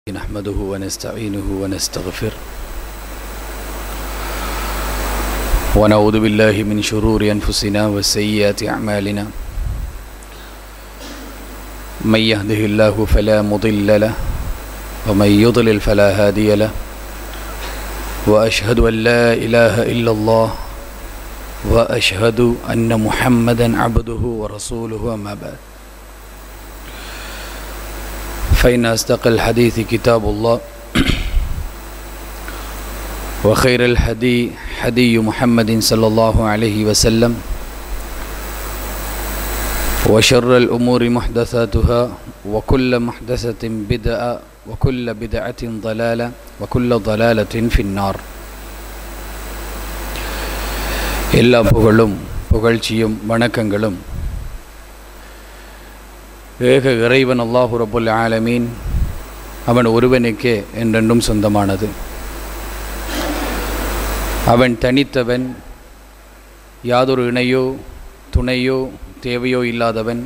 نحمده ونستعينه ونستغفر ونعوذ بالله من شرور أنفسنا وسيئات أعمالنا من يهده الله فلا مضل له ومن يضلل فلا هادي له وأشهد أن لا إله إلا الله وأشهد أن محمدا عبده ورسوله أما بعد فإن أصدق الحديث كتاب الله وخير الحدي حدي محمد صلى الله عليه وسلم وشر الأمور محدثاتها وكل محدثة بدعة وكل بدعة ضلالة وكل ضلالة في النار எல்லா புகழும் புகழ்ச்சியும் வணக்கங்களும் ஏக இறைவன் அல்லாஹு ரபுல் ஆலமீன் அவன் ஒருவனுக்கே என்றென்றும் சொந்தமானது அவன் தனித்தவன் யாதொரு இணையோ துணையோ தேவையோ இல்லாதவன்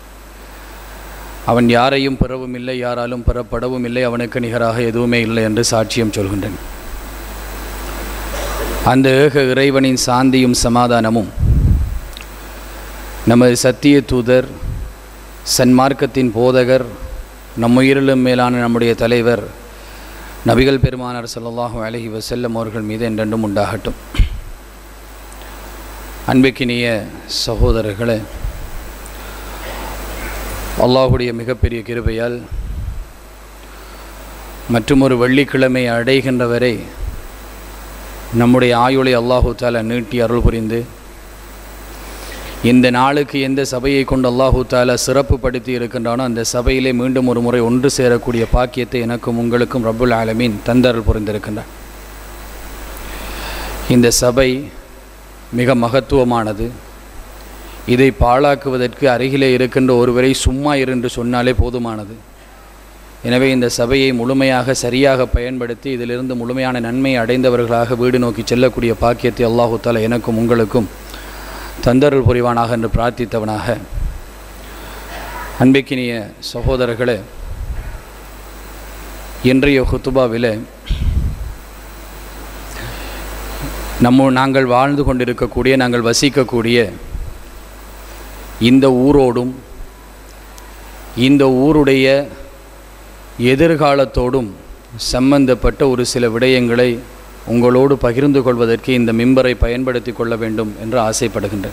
அவன் யாரையும் பெறவும் இல்லை யாராலும் பெறப்படவும் இல்லை அவனுக்கு நிகராக எதுவுமே இல்லை என்று சாட்சியம் சொல்கின்றேன் அந்த ஏக இறைவனின் சாந்தியும் சமாதானமும் நமது சத்திய தூதர் சன்மார்க்கத்தின் போதகர் நம்முயிரிலும் மேலான நம்முடைய தலைவர் நபிகள் பெருமானார் ஸல்லல்லாஹு அலைஹி வஸல்லம் அவர்கள் மீது என்றென்றும் உண்டாகட்டும் அன்பிக்கினிய சகோதரர்களே அல்லாஹுடைய மிகப்பெரிய கிருபையால் மற்றுமொரு வெள்ளிக்கிழமை அடைகின்ற வரை நம்முடைய ஆயுளை அல்லாஹு தாலா நீட்டி அருள் புரிந்து இந்த நாளுக்கு எந்த சபையை கொண்டு அல்லாஹூ தாலா சிறப்பு படுத்தி இருக்கின்றானோ அந்த சபையிலே மீண்டும் ஒரு முறை ஒன்று சேரக்கூடிய பாக்கியத்தை எனக்கும் உங்களுக்கும் ரப்புல் ஆலமீன் தந்தருள் புரிந்திருக்கின்றான் இந்த சபை மிக மகத்துவமானது இதை பாழாக்குவதற்கு அருகிலே இருக்கின்ற ஒருவரை சும்மா இரு என்று சொன்னாலே போதுமானது எனவே இந்த சபையை முழுமையாக சரியாக பயன்படுத்தி இதிலிருந்து முழுமையான நன்மை அடைந்தவர்களாக வீடு நோக்கி செல்லக்கூடிய பாக்கியத்தை அல்லாஹூ தாலா எனக்கும் உங்களுக்கும் தந்தருள் புரிவானாக என்று பிரார்த்தித்தவனாக அன்பிக்கினிய சகோதரர்களே இன்றைய ஹுத்துபாவில் நம்ம நாங்கள் வாழ்ந்து கொண்டிருக்கக்கூடிய நாங்கள் வசிக்கக்கூடிய இந்த ஊரோடும் இந்த ஊருடைய எதிர்காலத்தோடும் சம்பந்தப்பட்ட ஒரு சில விடயங்களை உங்களோடு பகிர்ந்து கொள்வதற்கு இந்த மிம்பரை பயன்படுத்தி கொள்ள வேண்டும் என்று ஆசைப்படுகின்றேன்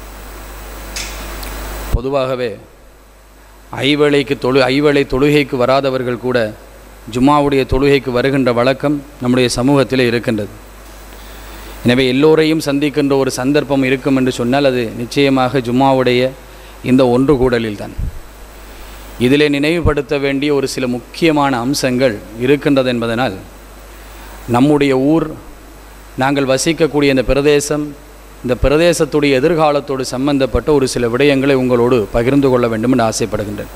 பொதுவாகவே ஐவேளைக்கு தொழு ஐவேளை தொழுகைக்கு வராதவர்கள் கூட ஜும்மாவுடைய தொழுகைக்கு வருகின்ற வழக்கம் நம்முடைய சமூகத்தில் இருக்கின்றது எனவே எல்லோரையும் சந்திக்கின்ற ஒரு சந்தர்ப்பம் இருக்கும் என்று சொன்னால் அது நிச்சயமாக ஜும்மாவுடைய இந்த ஒன்று கூடலில் தான் இதிலே நினைவுபடுத்த வேண்டிய ஒரு சில முக்கியமான அம்சங்கள் இருக்கின்றது என்பதனால் நம்முடைய ஊர் நாங்கள் வசிக்கக்கூடிய இந்த பிரதேசம் இந்த பிரதேசத்துடைய எதிர்காலத்தோடு சம்பந்தப்பட்ட ஒரு சில விடயங்களை உங்களோடு பகிர்ந்து கொள்ள வேண்டும் என்று ஆசைப்படுகின்றேன்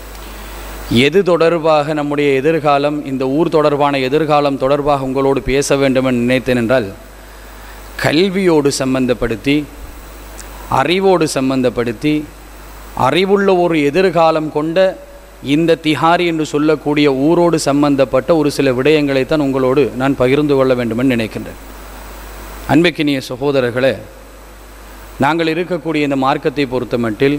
எது தொடர்பாக நம்முடைய எதிர்காலம் இந்த ஊர் தொடர்பான எதிர்காலம் தொடர்பாக உங்களோடு பேச வேண்டும் என்று நினைத்தேன் என்றால் கல்வியோடு சம்பந்தப்படுத்தி அறிவோடு சம்பந்தப்படுத்தி அறிவுள்ள ஒரு எதிர்காலம் கொண்ட இந்த திஹாரி என்று சொல்லக்கூடிய ஊரோடு சம்பந்தப்பட்ட ஒரு சில விடயங்களைத்தான் உங்களோடு நான் பகிர்ந்து கொள்ள வேண்டுமென்று நினைக்கின்றேன் அன்புக்கினிய சகோதரர்களே நாங்கள் இருக்கக்கூடிய இந்த மார்க்கத்தை பொறுத்தமட்டில்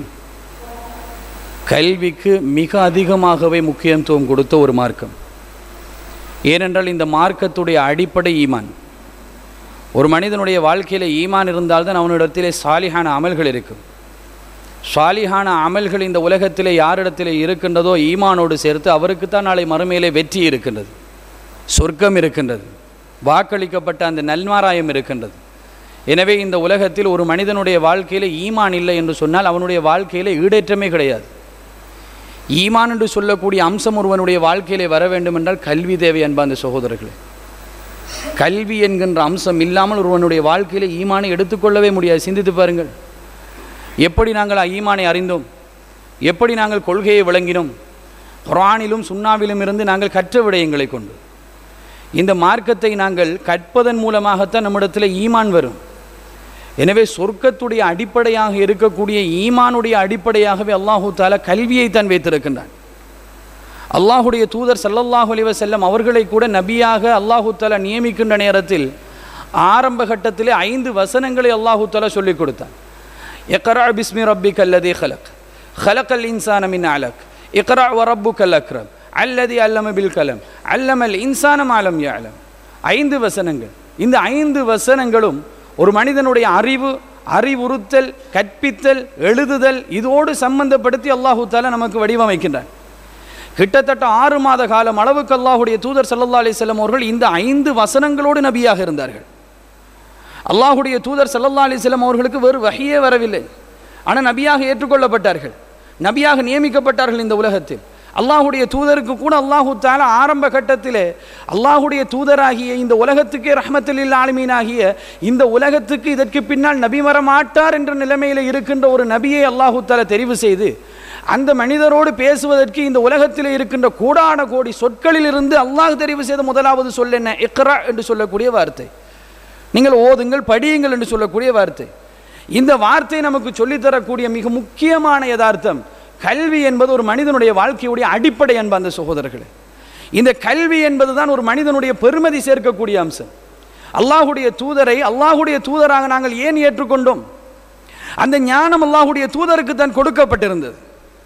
கல்விக்கு மிக அதிகமாகவே முக்கியத்துவம் கொடுத்த ஒரு மார்க்கம் ஏனென்றால் இந்த மார்க்கத்துடைய அடிப்படை ஈமான் ஒரு மனிதனுடைய வாழ்க்கையில் ஈமான் இருந்தால்தான் அவனிடத்திலே சாலிகான அமல்கள் இருக்கும் சாலிகான அமல்கள் இந்த உலகத்திலே யாரிடத்திலே இருக்கின்றதோ ஈமானோடு சேர்த்து அவருக்குத்தான் நாளை மறுமையிலே வெற்றி இருக்கின்றது சொர்க்கம் இருக்கின்றது வாக்களிக்கப்பட்ட அந்த நல்மாராயம் இருக்கின்றது எனவே இந்த உலகத்தில் ஒரு மனிதனுடைய வாழ்க்கையில் ஈமான் இல்லை என்று சொன்னால் அவனுடைய வாழ்க்கையில் ஈடேற்றமே கிடையாது ஈமான் என்று சொல்லக்கூடிய அம்சம் ஒருவனுடைய வாழ்க்கையிலே வர வேண்டும் என்றால் கல்வி தேவை என்பா அந்த சகோதரர்களே கல்வி என்கின்ற அம்சம் இல்லாமல் ஒருவனுடைய வாழ்க்கையில் ஈமானை எடுத்துக்கொள்ளவே முடியாது சிந்தித்து பாருங்கள் எப்படி நாங்கள் ஈமானை அறிந்தோம் எப்படி நாங்கள் கொள்கையை விளங்கினோம் குரானிலும் சுண்ணாவிலும் இருந்து நாங்கள் கற்ற விடயங்களை கொண்டு இந்த மார்க்கத்தை நாங்கள் கற்பதன் மூலமாகத்தான் நம்மிடத்தில் ஈமான் வரும் எனவே சொர்க்கத்துடைய அடிப்படையாக இருக்கக்கூடிய ஈமானுடைய அடிப்படையாகவே அல்லாஹு தாலா கல்வியை தான் வைத்திருக்கின்றான் அல்லாஹுடைய தூதர் ஸல்லல்லாஹு அலைஹி வஸல்லம் அவர்களை கூட நபியாக அல்லாஹு தஆலா நியமிக்கின்ற நேரத்தில் ஆரம்ப கட்டத்திலே ஐந்து வசனங்களை அல்லாஹு தஆலா சொல்லிக் கொடுத்தான் இக்ரா பிஸ்மி ரப்பிக் அல்லதி ஹலக் ஹலக்கல் இன்சான மின் அலக் இக்ரா வ ரப்புக்கல் அக்ரம் அல்லதி அல்லம பில் கலம் அல்லமல் இன்சானம் ஆலம் யாலம் ஐந்து வசனங்கள் இந்த ஐந்து வசனங்களும் ஒரு மனிதனுடைய அறிவு அறிவுறுத்தல் கற்பித்தல் எழுதுதல் இதோடு சம்பந்தப்படுத்தி அல்லாஹு தாலா நமக்கு வடிவமைக்கின்றான் கிட்டத்தட்ட ஆறு மாத காலம் அளவுக்கு அல்லாஹுடைய தூதர் ஸல்லல்லாஹு அலைஹி வஸல்லம் அவர்கள் இந்த ஐந்து வசனங்களோடு நபியாக இருந்தார்கள் அல்லாஹுடைய தூதர் ஸல்லல்லாஹு அலைஹி வஸல்லம் அவர்களுக்கு வேறு வகையே வரவில்லை ஆனால் நபியாக ஏற்றுக்கொள்ளப்பட்டார்கள் நபியாக நியமிக்கப்பட்டார்கள் இந்த உலகத்தில் அல்லாஹுடைய தூதருக்கு கூட அல்லாஹு தாலா ஆரம்ப கட்டத்திலே அல்லாஹுடைய தூதராகிய இந்த உலகத்துக்கே ரஹ்மத்துலில் ஆளுமீனாகிய இந்த உலகத்துக்கு இதற்கு பின்னால் நபி வர மாட்டார் என்ற நிலைமையில் இருக்கின்ற ஒரு நபியை அல்லாஹு தாலா தெரிவு செய்து அந்த மனிதரோடு பேசுவதற்கு இந்த உலகத்தில் இருக்கின்ற கோடான கோடி சொற்களிலிருந்து அல்லாஹ் தெரிவு செய்த முதலாவது சொல் என்ன இக்ரா என்று சொல்லக்கூடிய வார்த்தை நீங்கள் ஓதுங்கள் படியுங்கள் என்று சொல்லக்கூடிய வார்த்தை இந்த வார்த்தை நமக்கு சொல்லித்தரக்கூடிய மிக முக்கியமான யதார்த்தம் கல்வி என்பது ஒரு மனிதனுடைய வாழ்க்கையுடைய அடிப்படை என்ப அந்த சகோதரர்களே இந்த கல்வி என்பது தான் ஒரு மனிதனுடைய பெருமதி சேர்க்கக்கூடிய அம்சம் அல்லாஹுடைய தூதரை அல்லாஹுடைய தூதராக நாங்கள் ஏன் ஏற்றுக்கொண்டோம் அந்த ஞானம் அல்லாஹுடைய தூதருக்கு தான் கொடுக்கப்பட்டிருந்தது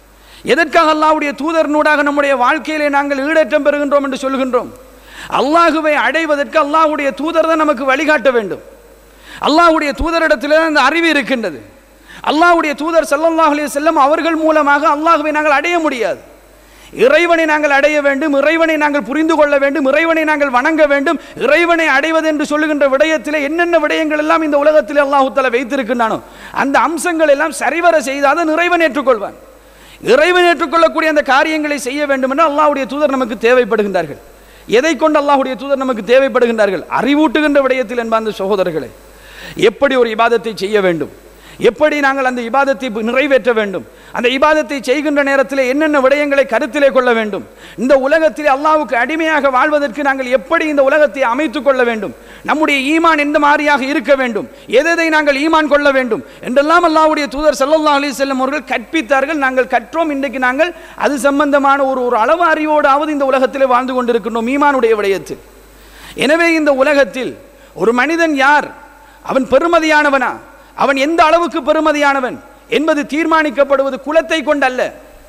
எதற்காக அல்லாஹ்வுடைய தூதர்னூடாக நம்முடைய வாழ்க்கையிலே நாங்கள் ஈடேற்றம் பெறுகின்றோம் என்று சொல்கின்றோம் அல்லாஹுவை அடைவதற்கு அல்லாஹ்வுடைய தூதர் தான் நமக்கு வழிகாட்ட வேண்டும் அல்லாஹ்வுடைய தூதரிடத்தில் தான் அந்த அறிவு இருக்கின்றது அல்லாஹ்வுடைய தூதர் ஸல்லல்லாஹு அலைஹி வஸல்லம் அவர்கள் மூலமாக அல்லாஹுவை நாங்கள் அடைய முடியாது இறைவனை நாங்கள் அடைய வேண்டும் இறைவனை நாங்கள் புரிந்து கொள்ள வேண்டும் இறைவனை நாங்கள் வணங்க வேண்டும் இறைவனை அடைவது என்று சொல்லுகின்ற விடயத்தில் என்னென்ன விடயங்கள் எல்லாம் இந்த உலகத்தில் அல்லாஹு தஆலா வைத்திருக்கின்றானோ அந்த அம்சங்கள் எல்லாம் சரிவர செய்தாதான் இறைவன் ஏற்றுக்கொள்வான் இறைவன் ஏற்றுக்கொள்ளக்கூடிய அந்த காரியங்களை செய்ய வேண்டும் என்று அல்லாஹ்வுடைய தூதர் நமக்கு தேவைப்படுகின்றார்கள் எதை கொண்டு அல்லாஹ்வுடைய தூதர் நமக்கு தேவைப்படுகின்றார்கள் அறிவூட்டுகின்ற விடயத்தில் என்பார்ந்த சகோதரர்களே எப்படி ஒரு இபாதத்தை செய்ய வேண்டும் எப்படி நாங்கள் அந்த இபாதத்தை நிறைவேற்ற வேண்டும் அந்த இபாதத்தை செய்கின்ற நேரத்தில் என்னென்ன விடயங்களை கருத்திலே கொள்ள வேண்டும் இந்த உலகத்திலே அல்லாஹ்வுக்கு அடிமையாக வாழ்வதற்கு நாங்கள் எப்படி இந்த உலகத்தை அமைத்துக் கொள்ள வேண்டும் நம்முடைய ஈமான் எந்த மாதிரியாக இருக்க வேண்டும் எதை நாங்கள் ஈமான் கொள்ள வேண்டும் என்றெல்லாம் அல்லாஹ்வுடைய தூதர் ஸல்லல்லாஹு அலைஹி வஸல்லம் அவர்கள் கற்பித்தார்கள் நாங்கள் கற்றோம் இன்றைக்கு நாங்கள் அது சம்பந்தமான ஒரு ஒரு அளவு அறிவோடாவது இந்த உலகத்திலே வாழ்ந்து கொண்டிருக்கின்றோம் ஈமானுடைய விடயத்தில் எனவே இந்த உலகத்தில் ஒரு மனிதன் யார் அவன் பெருமதியானவனா அவன் எந்த அளவுக்கு பெருமதியானவன் என்பது தீர்மானிக்கப்படுவது குலத்தை கொண்டல்ல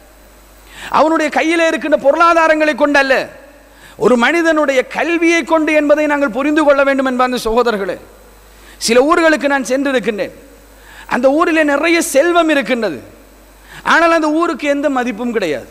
அவனுடைய கையிலே இருக்கின்ற பொருளாதாரங்களை கொண்டல்ல ஒரு மனிதனுடைய கல்வியை கொண்டு என்பதை நாங்கள் புரிந்து கொள்ள வேண்டும் என்பார்ந்த சகோதரர்களே சில ஊர்களுக்கு நான் சென்றிருக்கின்றேன் அந்த ஊரிலே நிறைய செல்வம் இருக்கின்றது ஆனால் அந்த ஊருக்கு எந்த மதிப்பும் கிடையாது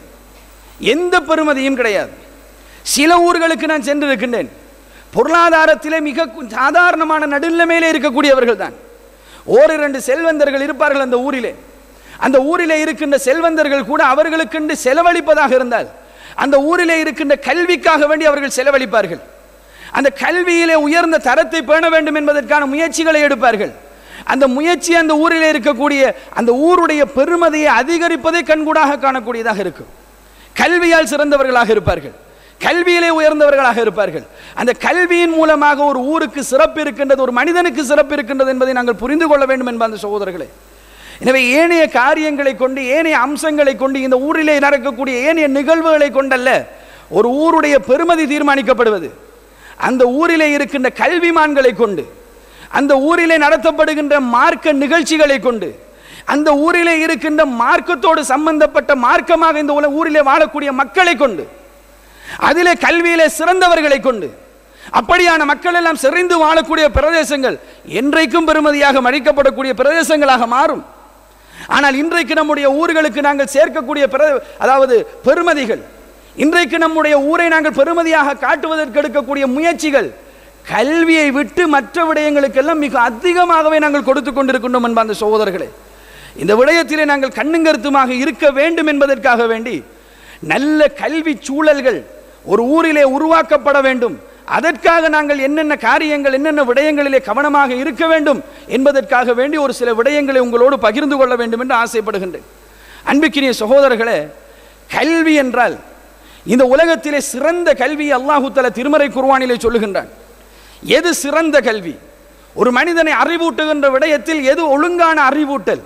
எந்த பெருமதியும் கிடையாது சில ஊர்களுக்கு நான் சென்றிருக்கின்றேன் பொருளாதாரத்திலே மிக சாதாரணமான நடுநிலைமையிலே இருக்கக்கூடியவர்கள் தான் ஓரிரண்டு செல்வந்தர்கள் இருப்பார்கள் அந்த ஊரிலே அந்த ஊரிலே இருக்கின்ற செல்வந்தர்கள் கூட அவர்களுக்கென்று செலவழிப்பதாக இருந்தால் அந்த ஊரிலே இருக்கின்ற கல்விக்காக வேண்டி அவர்கள் செலவழிப்பார்கள் அந்த கல்வியிலே உயர்ந்த தரத்தை பேண வேண்டும் என்பதற்கான முயற்சிகளை எடுப்பார்கள் அந்த முயற்சி அந்த ஊரிலே இருக்கக்கூடிய அந்த ஊருடைய பெருமதியை அதிகரிப்பதை கண்கூடாக காணக்கூடியதாக இருக்கும் கல்வியால் சிறந்தவர்களாக இருப்பார்கள் கல்வியிலே உயர்ந்தவர்களாக இருப்பார்கள் அந்த கல்வியின் மூலமாக ஒரு ஊருக்கு சிறப்பு இருக்கின்றது ஒரு மனிதனுக்கு சிறப்பு இருக்கின்றது என்பதை நாங்கள் புரிந்து கொள்ள வேண்டும் என்ப அந்த சகோதரர்களே எனவே ஏனைய காரியங்களை கொண்டு ஏனைய அம்சங்களை கொண்டு இந்த ஊரிலே நடக்கக்கூடிய ஏனைய நிகழ்வுகளை கொண்டல்ல ஒரு ஊருடைய பெருமதி தீர்மானிக்கப்படுவது அந்த ஊரிலே இருக்கின்ற கல்விமான்களை கொண்டு அந்த ஊரிலே நடத்தப்படுகின்ற மார்க்க நிகழ்ச்சிகளை கொண்டு அந்த ஊரிலே இருக்கின்ற மார்க்கத்தோடு சம்பந்தப்பட்ட மார்க்கமாக இந்த உல ஊரிலே வாழக்கூடிய மக்களை கொண்டு அதிலே கல்வியிலே சிறந்தவர்களை கொண்டு அப்படியான மக்கள் எல்லாம் செறிந்து வாழக்கூடிய பிரதேசங்கள் என்றைக்கும் பெருமதியாக மதிக்கப்படக்கூடிய பிரதேசங்களாக மாறும் ஆனால் இன்றைக்கு நம்முடைய ஊர்களுக்கு நாங்கள் சேர்க்கக்கூடிய பிர அதாவது பெருமதிகள் இன்றைக்கு நம்முடைய ஊரை நாங்கள் பெருமதியாக காட்டுவதற்கு எடுக்கக்கூடிய முயற்சிகள் கல்வியை விட்டு மற்ற விடயங்களுக்கெல்லாம் மிக அதிகமாகவே நாங்கள் கொடுத்து கொண்டிருக்கின்றோம் என்ப அந்த சகோதரர்களே இந்த விடயத்திலே நாங்கள் கண்ணுங்கருத்துமாக இருக்க வேண்டும் என்பதற்காக வேண்டி நல்ல கல்வி சூழல்கள் ஒரு ஊரிலே உருவாக்கப்பட வேண்டும் அதற்காக நாங்கள் என்னென்ன காரியங்கள் என்னென்ன விடயங்களிலே கவனமாக இருக்க வேண்டும் என்பதற்காக வேண்டி ஒரு சில விடயங்களை உங்களோடு பகிர்ந்து கொள்ள வேண்டும் என்று ஆசைப்படுகின்றேன் அன்பிக்கினிய சகோதரர்களே கல்வி என்றால் இந்த உலகத்திலே சிறந்த கல்வி அல்லாஹு தல திருமறை குர்வானிலே சொல்லுகின்றான் எது சிறந்த கல்வி ஒரு மனிதனை அறிவூட்டுகின்ற விடயத்தில் எது ஒழுங்கான அறிவூட்டல்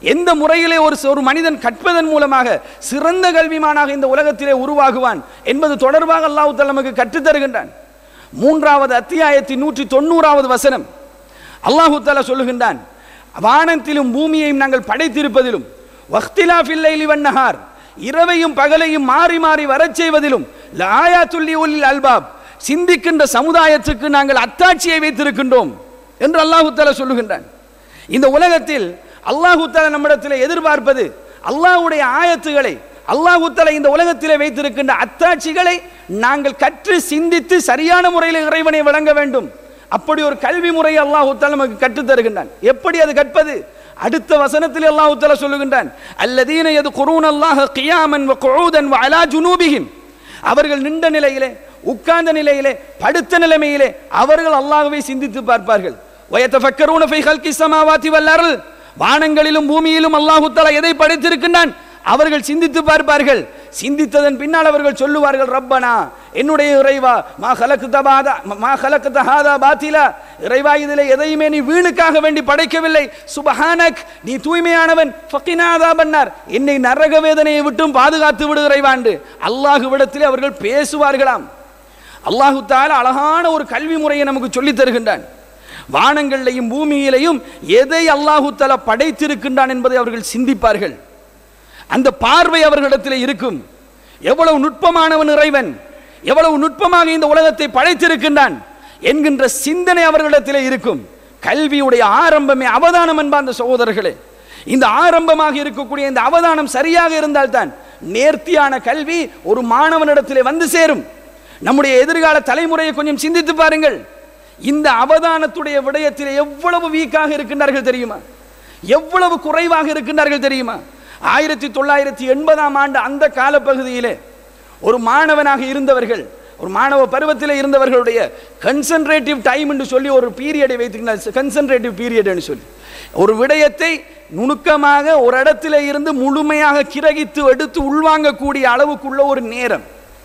எந்த முறையிலே ஒரு ஒரு மனிதன் கற்பதன் மூலமாக சிறந்த கல்விமானாக இந்த உலகத்திலே உருவாகுவான் என்பது தொடர்பாக அல்லாஹ் தஆலா நமக்கு கற்றுத் தருகின்றான் மூன்றாவது அத்தியாயத்தின் நூற்றி தொண்ணூறாவது வசனம் அல்லாஹு தஆலா சொல்லுகின்றான் வானத்திலும் பூமியையும் நாங்கள் படைத்திருப்பதிலும் வக்திலாஃபில் லைலி வன்னஹார் இரவையும் பகலையும் மாறி மாறி வரச் செய்வதிலும் லாயாத்துல்லி உலில் அல்பாப் சிந்திக்கின்ற சமுதாயத்துக்கு நாங்கள் அத்தாட்சியை வைத்திருக்கின்றோம் என்று அல்லாஹு தஆலா சொல்லுகின்றான் இந்த உலகத்தில் அல்லாஹு தஆலா நம்மிடத்தில் எதிர்பார்ப்பது அல்லாஹ்வுடைய ஆயத்துகளை அல்லாஹு தஆலா இந்த உலகத்திலே வைத்திருக்கின்ற அத்தாட்சிகளை நாங்கள் கற்று சிந்தித்து சரியான முறையில் இறைவனை வழங்க வேண்டும் அப்படி ஒரு கல்வி முறையை அல்லாஹு தஆலா நமக்கு கற்றுத் தருகின்றான் எப்படி அது கற்பது அடுத்த வசனத்தில் அல்லாஹு தஆலா சொல்லுகின்றான் அல்லதீன யதுகுரூன அல்லாஹ கியாமன் வ குஊதன் வ அலா ஜுனூபிஹிம் அவர்கள் நின்ற நிலையிலே உட்கார்ந்த நிலையிலே படுத்த நிலைமையிலே அவர்கள் அல்லாஹ்வை சிந்தித்து பார்ப்பார்கள் வயத்தஃபக்கரூன ஃபீ ஹல்கி ஸமாவாதி வல் அர்ல் வானங்களிலும் பூமியிலும் அல்லாஹு தஆலா எதை படைத்திருக்கின்றான் அவர்கள் சிந்தித்து பார்ப்பார்கள் சிந்தித்ததன் பின்னால் அவர்கள் சொல்லுவார்கள் ரப்பனா என்னுடைய இறைவா மா ஹலக்குத பாதா மா ஹலக்குத ஹாதா பாத்திலா இறைவா இதிலே எதையுமே நீ வீணுக்காக வேண்டி படைக்கவில்லை சுபஹானக் நீ தூய்மையானவன் ஃபக்கினாதா பண்ணார் என்னை நரக வேதனையை விட்டும் பாதுகாத்து விடு இறைவாண்டு அல்லாஹுவிடத்திலே அவர்கள் பேசுவார்களாம் அல்லாஹு தாலா அழகான ஒரு கல்வி முறையை நமக்கு சொல்லித் தருகின்றான் வானங்களிலையும் பூமியிலையும் எதை அல்லாஹு தாலா படைத்திருக்கின்றான் என்பதை அவர்கள் சிந்திப்பார்கள் அந்த பார்வை அவர்களிடத்தில் இருக்கும் எவ்வளவு நுட்பமானவன் இறைவன் எவ்வளவு நுட்பமாக இந்த உலகத்தை படைத்திருக்கின்றான் என்கின்ற சிந்தனை அவர்களிடத்தில் இருக்கும் கல்வியுடைய ஆரம்பமே அவதானம் என்பார்ந்த சகோதரர்களே இந்த ஆரம்பமாக இருக்கக்கூடிய இந்த அவதானம் சரியாக இருந்தால்தான் நேர்த்தியான கல்வி ஒரு மாணவனிடத்திலே வந்து சேரும் நம்முடைய எதிர்கால தலைமுறையை கொஞ்சம் சிந்தித்து பாருங்கள் இந்த அவதானத்துடைய விடயத்தில் எவ்வளவு வீக்காக இருக்கின்றார்கள் தெரியுமா எவ்வளவு குறைவாக இருக்கின்றார்கள் தெரியுமா ஆயிரத்தி தொள்ளாயிரத்தி எண்பதாம் ஆண்டு அந்த காலப்பகுதியிலே ஒரு மாணவனாக இருந்தவர்கள் ஒரு மாணவ பருவத்தில் இருந்தவர்களுடைய கன்சன்ட்ரேட்டிவ் டைம் என்று சொல்லி ஒரு பீரியடை வைத்துக்கிட்டார் கன்சன்ட்ரேட்டிவ் பீரியட்னு சொல்லி ஒரு விடயத்தை நுணுக்கமாக ஒரு இடத்துல இருந்து முழுமையாக கிரகித்து எடுத்து உள்வாங்கக்கூடிய அளவுக்குள்ள ஒரு நேரம்